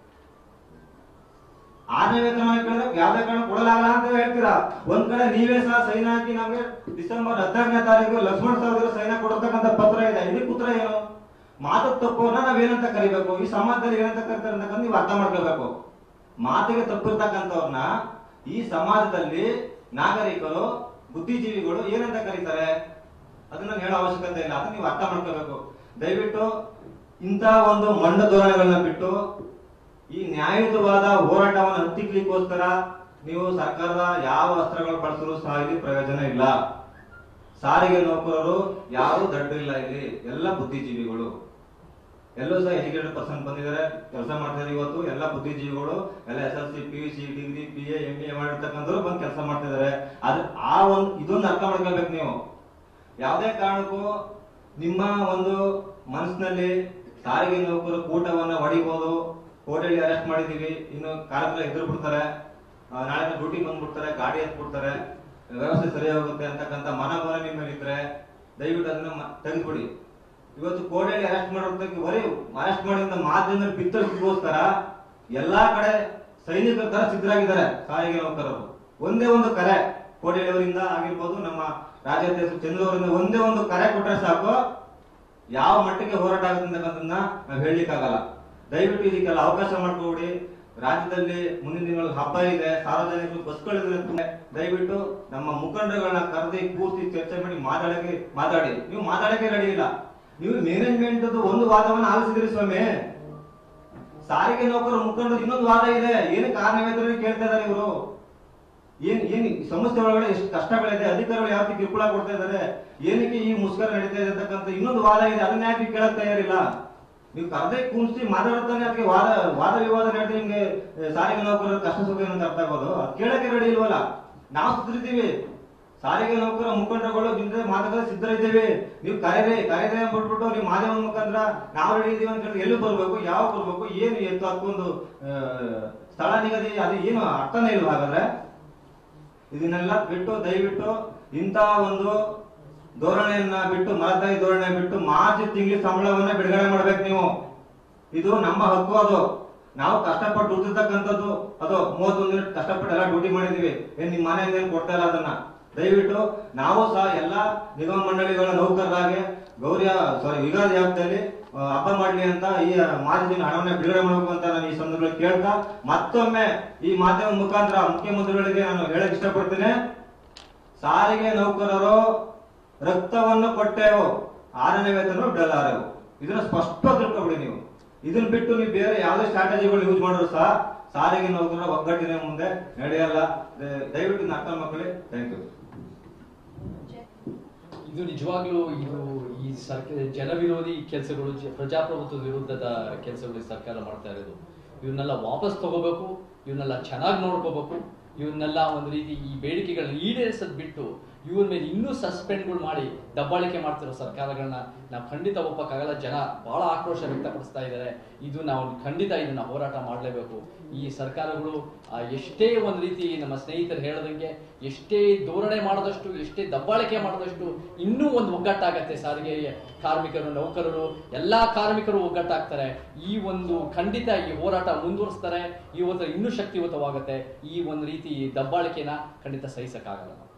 ಆರನೇ ವೇತನ ಕೇಳಿದ್ರೆ ಯಾವ್ದೇ ಕಾರಣ ಕೊಡಲಾಗಲ್ಲ ಅಂತ ಹೇಳ್ತೀರಾ ಒಂದ್ ಕಡೆ ನೀವೇ ಸಹ ಸೈನ್ ಹಾಕಿ ನಮ್ಗೆ ಡಿಸೆಂಬರ್ ಹದಿನಾರನೇ ತಾರೀಕು ಲಕ್ಷ್ಮಣ ಸಾವಿರ ಸೈನ್ ಕೊಡತಕ್ಕಂತ ಪತ್ರ ಇದೆ ಇದಕ್ಕೆ ಉತ್ತರ ಏನು ಮಾತು ತಪ್ಪುವನ್ನ ನಾವೇನಂತ ಕರಿಬೇಕು ಈ ಸಮಾಜದಲ್ಲಿ ಏನಂತ ಕರಿತಾರೆ ಅಂತಕ್ಕಂಥ ನೀವು ಅರ್ಥ ಮಾಡ್ಕೋಬೇಕು ಮಾತಿಗೆ ತಪ್ಪಿರ್ತಕ್ಕಂಥವ್ರನ್ನ ಈ ಸಮಾಜದಲ್ಲಿ ನಾಗರಿಕರು ಬುದ್ಧಿಜೀವಿಗಳು ಏನಂತ ಕರೀತಾರೆ ಅದನ್ನ ಹೇಳೋ ಅವಶ್ಯಕತೆ ಇಲ್ಲ ಅದನ್ನ ನೀವು ಅರ್ಥ ಮಾಡ್ಕೋಬೇಕು ದಯವಿಟ್ಟು ಇಂಥ ಒಂದು ಮಂಡ ಧೋರಣೆಗಳನ್ನ ಬಿಟ್ಟು ಈ ನ್ಯಾಯಯುತವಾದ ಹೋರಾಟವನ್ನು ಹತ್ತಿಕ್ಲಿಕ್ಕೋಸ್ಕರ ನೀವು ಸರ್ಕಾರದ ಯಾವ ಅಸ್ತ್ರಗಳು ಬಳಸಲು ಸಹ ಇಲ್ಲಿ ಪ್ರಯೋಜನ ಇಲ್ಲ ಸಾರಿಗೆ ನೌಕರರು ಯಾರು ದಡ್ಡಿಲ್ಲ ಇಲ್ಲಿ ಎಲ್ಲ ಬುದ್ಧಿಜೀವಿಗಳು ಎಲ್ಲೂ ಸಹ ಎಜುಕೇಟೆಡ್ ಪರ್ಸನ್ ಬಂದಿದ್ದಾರೆ ಕೆಲಸ ಮಾಡ್ತಾರೆ ಇವತ್ತು ಎಲ್ಲ ಬುದ್ಧಿಜೀವಿಗಳು ಎಲ್ಲ S L C P U C degree P A M A ಮಾಡಿರ್ತಕ್ಕಂಥವ್ರು ಬಂದು ಕೆಲಸ ಮಾಡ್ತಿದ್ದಾರೆ ಆದ್ರೆ ಆ ಒಂದು ಇದೊಂದು ಅರ್ಥ ಮಾಡ್ಕೊಳ್ಬೇಕು ನೀವು ಯಾವುದೇ ಕಾರಣಕ್ಕೂ ನಿಮ್ಮ ಒಂದು ಮನಸ್ಸಿನಲ್ಲಿ ಸಾರಿಗೆ ನೌಕರು ಕೂಟವನ್ನ ಹೊಡಿಬಹುದು ಕೋರ್ಟಲ್ಲಿ ಅರೆಸ್ಟ್ ಮಾಡಿದೀವಿ ಇನ್ನು ಕಾರ್ಮಿಕರು ಎದುರು ಬಿಡ್ತಾರೆ ಆ, ನಾಳೆ ಡ್ಯೂಟಿ ಬಂದ್ಬಿಡ್ತಾರೆ ಗಾಡಿ ಎತ್ಬಿಡ್ತಾರೆ ವ್ಯವಸ್ಥೆ ಸರಿ ಹೋಗುತ್ತೆ ಅಂತಕ್ಕಂಥ ಮನೋಭಾವನೆ ನಿಮ್ಮ ಮೇಲೆ ಇದ್ರೆ ದಯವಿಟ್ಟು ಅದನ್ನ ಮ- ತೆಗೆದ್ಬಿಡಿ ಇವತ್ತು ಕೋರ್ಟಲ್ಲಿ ಅರೆಸ್ಟ್ ಮಾಡೋದಕ್ಕೆ ಬರೀ ಅರೆಸ್ಟ್ ಮಾಡಿದ ಮಾಧ್ಯಮದಲ್ಲಿ ಬಿತ್ತರಿಸಿಗೋಸ್ಕರ ಎಲ್ಲಾ ಕಡೆ ಸೈನಿಕರ ತರ ಸಿದ್ಧರಾಗಿದ್ದಾರೆ ಸಾರಿಗೆ ನೌಕರರು ಒಂದೇ ಒಂದು ಕರೆ ಕೋಟೆಯವರಿಂದ ಆಗಿರ್ಬೋದು ನಮ್ಮ ರಾಜ್ಯಾಧ್ಯಕ್ಷ ಚಂದ್ರ ಅವರಿಂದ ಒಂದೇ ಒಂದು ಕರೆ ಕೊಟ್ಟರೆ ಸಾಕು ಯಾವ ಮಟ್ಟಿಗೆ ಹೋರಾಟ ಆಗುತ್ತೆ ಅಂತಕ್ಕಂಥದ್ದನ್ನ ನಾವು ಹೇಳಲಿಕ್ಕಾಗಲ್ಲ ದಯವಿಟ್ಟು ಇದಕ್ಕೆಲ್ಲ ಅವಕಾಶ ಮಾಡ್ಕೊಬಿಡಿ ರಾಜ್ಯದಲ್ಲಿ ಮುಂದಿನ ದಿನಗಳಲ್ಲಿ ಹಬ್ಬ ಇದೆ ಸಾರ್ವಜನಿಕರು ಬಸ್ಗಳಿದ್ರೆ ದಯವಿಟ್ಟು ನಮ್ಮ ಮುಖಂಡರುಗಳನ್ನ ಕರೆದಿ ಕೂರಿಸಿ ಚರ್ಚೆ ಮಾಡಿ ಮಾತಾಡಕ್ಕೆ ಮಾತಾಡಿ ನೀವು ಮಾತಾಡಕ್ಕೆ ರೆಡಿ ಇಲ್ಲ ನೀವು ಮ್ಯಾನೇಜ್ಮೆಂಟ್ ಒಂದು ವಾದವನ್ನ ಆಲಿಸಿದ್ರಿ ಸ್ವಾಮಿ ಸಾರಿಗೆ ನೌಕರ ಮುಖಂಡರು ಇನ್ನೊಂದು ವಾದ ಇದೆ ಏನು ಕಾರಣವೇತನ ಕೇಳ್ತಾ ಇದಾರೆ ಇವರು ಏನ್ ಏನ್ ಈ ಸಂಸ್ಥೆ ಒಳಗಡೆ ಎಷ್ಟು ಕಷ್ಟಗಳಿದೆ ಅಧಿಕಾರಿಗಳು ಯಾವ ರೀತಿ ಕಿರುಕುಳ ಕೊಡ್ತಾ ಇದ್ದಾರೆ ಏನಕ್ಕೆ ಈ ಮುಷ್ಕರ ನಡೀತಾ ಇದೆ ಅಂತಕ್ಕಂಥ ಇನ್ನೊಂದು ವಾದ ಇದೆ ಅದನ್ನ ಯಾಕೆ ಕೇಳಕ್ ತಯಾರಿಲ್ಲ ನೀವು ಕರ್ದೆ ಕೂರಿಸಿ ಮಾತಾಡ್ತಾನೆ ಅದಕ್ಕೆ ವಾದ ವಾದ ವಿವಾದ ನಡೆದು ನಿಮ್ಗೆ ಆ, ಸಾರಿಗೆ ನೌಕರರ ಕಷ್ಟ ಸುಖ ಏನಂತ ಅರ್ಥ ಆಗೋದು ಅದ್ ಕೇಳಕ್ಕೆ ರೆಡಿ ಇಲ್ವಲ್ಲ ನಾವು ಸಿದ್ರಿದ್ದೀವಿ ಸಾರಿಗೆ ನೌಕರ ಮುಖಂಡರುಗಳು ನಿಮ್ದೆ ಮಾತುಕತೆ ಸಿದ್ಧರಿದ್ದೀವಿ ನೀವು ಕರೆದೆ ಕರೆದೆ ಅಂದ್ಬಿಟ್ಬಿಟ್ಟು ನೀವು ಮಾಧ್ಯಮ ಮುಖಾಂತರ ನಾವು ರೆಡಿ ಇದೀವಿ ಅಂತ ಹೇಳಿ ಎಲ್ಲಿ ಬರ್ಬೇಕು ಯಾವ ಬರ್ಬೇಕು ಏನು ಎತ್ತು ಅದಕ್ಕೊಂದು ಆ, ಸ್ಥಳ ನಿಗದಿ ಅದು ಏನು ಅರ್ಥನೇ ಇಲ್ವಾ ಹಾಗಾದ್ರೆ ಇದನ್ನೆಲ್ಲ ಬಿಟ್ಟು ದಯವಿಟ್ಟು ಇಂಥ ಒಂದು ಧೋರಣೆಯನ್ನ ಬಿಟ್ಟು ಮಲತಾಯಿ ಧೋರಣೆ ಬಿಟ್ಟು ಮಾರ್ಚ್ ತಿಂಗಳ ಸಂಬಳವನ್ನ ಬಿಡುಗಡೆ ಮಾಡ್ಬೇಕು ನೀವು ಇದು ನಮ್ಮ ಹಕ್ಕು ಅದು ನಾವು ಕಷ್ಟಪಟ್ಟು ದುಡ್ದಿರ್ತಕ್ಕಂಥದ್ದು ಅದು ಮೂವತ್ತೊಂದು ದಿನ ಕಷ್ಟಪಟ್ಟು ಎಲ್ಲ ಡ್ಯೂಟಿ ಮಾಡಿದೀವಿ ಏನ್ ನಿಮ್ ಮನೆಯಿಂದ ಏನ್ ಕೊಡ್ತಾ ಇಲ್ಲ ಅದನ್ನ ದಯವಿಟ್ಟು ನಾವು ಸಹ ಎಲ್ಲಾ ನಿಗಮ ಮಂಡಳಿಗಳ ನೌಕರರಾಗಿ ಗೌರಿ ಸಾರಿ ಯುಗಾದಿ ಹಬ್ಬದಲ್ಲಿ ಆ, ಹಬ್ಬ ಮಾಡ್ಲಿ ಅಂತ ಈ ಮಾರ್ಚ್ ತಿಂಗಳ ಹಣವನ್ನ ಬಿಡುಗಡೆ ಮಾಡಬೇಕು ಅಂತ ನಾನು ಈ ಸಂದರ್ಭದಲ್ಲಿ ಕೇಳ್ತಾ ಮತ್ತೊಮ್ಮೆ ಈ ಮಾಧ್ಯಮ ಮುಖಾಂತರ ಮುಖ್ಯಮಂತ್ರಿಗಳಿಗೆ ನಾನು ಹೇಳಕ್ ಇಷ್ಟಪಡ್ತೇನೆ ಸಾರಿಗೆ ನೌಕರರು ರಕ್ತವನ್ನು ಕೊಟ್ಟೆವು ಆರನೇ ವೇತನ ಬಿಡಲಾರೆವು ಇದನ್ನ ಸ್ಪಷ್ಟ ತಿಳ್ಕೊಬಿಡಿ ನೀವು ಇದನ್ನ ಬಿಟ್ಟು ನೀವು ಬೇರೆ ಯಾವುದೇ ಸ್ಟ್ರಾಟಜಿಗಳು ಯೂಸ್ ಮಾಡಿದ್ರು ಸಹ ಸಾರಿಗೆ ನೌಕರರ ಒಗ್ಗಟ್ಟಿನ ಮುಂದೆ ನಡೆಯಲ್ಲ ದ- ದಯವಿಟ್ಟು ಇದನ್ನ ಅರ್ಥ ಮಾಡ್ಕೊಳ್ಳಿ ಥ್ಯಾಂಕ್ ಯು ಇದು ನಿಜವಾಗ್ಲೂ ಇದು ಈ ಸರ್ಕಾರ ಜನವಿರೋಧಿ ಕೆಲಸಗಳು ಪ್ರಜಾಪ್ರಭುತ್ವದ ವಿರುದ್ಧದ ಕೆಲಸಗಳು ಈ ಸರ್ಕಾರ ಮಾಡ್ತಾ ಇರೋದು ಇವನ್ನೆಲ್ಲ ವಾಪಸ್ ತಗೋಬೇಕು ಇವನ್ನೆಲ್ಲ ಚೆನ್ನಾಗಿ ನೋಡ್ಕೋಬೇಕು ಇವನ್ನೆಲ್ಲ ಒಂದು ರೀತಿ ಈ ಬೇಡಿಕೆಗಳನ್ನ ಈಡೇರಿಸೋದ್ ಬಿಟ್ಟು ಇವನ್ ಮೇಲೆ ಇನ್ನೂ ಸಸ್ಪೆಂಡ್ಗಳು ಮಾಡಿ ದಬ್ಬಾಳಿಕೆ ಮಾಡ್ತಿರೋ ಸರ್ಕಾರಗಳನ್ನ ನಾವು ಖಂಡಿತ ಒಪ್ಪಕ್ಕಾಗಲ್ಲ ಜನ ಬಹಳ ಆಕ್ರೋಶ ವ್ಯಕ್ತಪಡಿಸ್ತಾ ಇದ್ದಾರೆ ಇದು ನಾವು ಖಂಡಿತ ಇದನ್ನ ಹೋರಾಟ ಮಾಡಲೇಬೇಕು ಈ ಸರ್ಕಾರಗಳು ಆ, ಎಷ್ಟೇ ಒಂದು ರೀತಿ ನಮ್ಮ ಸ್ನೇಹಿತರು ಹೇಳದಂಗೆ ಎಷ್ಟೇ ಧೋರಣೆ ಮಾಡದಷ್ಟು ಎಷ್ಟೇ ದಬ್ಬಾಳಿಕೆ ಮಾಡದಷ್ಟು ಇನ್ನೂ ಒಂದು ಒಗ್ಗಟ್ಟಾಗತ್ತೆ ಸಾರಿಗೆ ಕಾರ್ಮಿಕರು ನೌಕರರು ಎಲ್ಲಾ ಕಾರ್ಮಿಕರು ಒಗ್ಗಟ್ಟಾಗ್ತಾರೆ ಈ ಒಂದು ಖಂಡಿತ ಈ ಹೋರಾಟ ಮುಂದುವರಿಸ್ತಾರೆ ಈ ಒಂದು ಇನ್ನೂ ಶಕ್ತಿಯುತವಾಗುತ್ತೆ ಈ ಒಂದು ರೀತಿ ದಬ್ಬಾಳಿಕೆನ ಖಂಡಿತ ಸಹಿಸಕ್ಕಾಗಲ್ಲ ನಾವು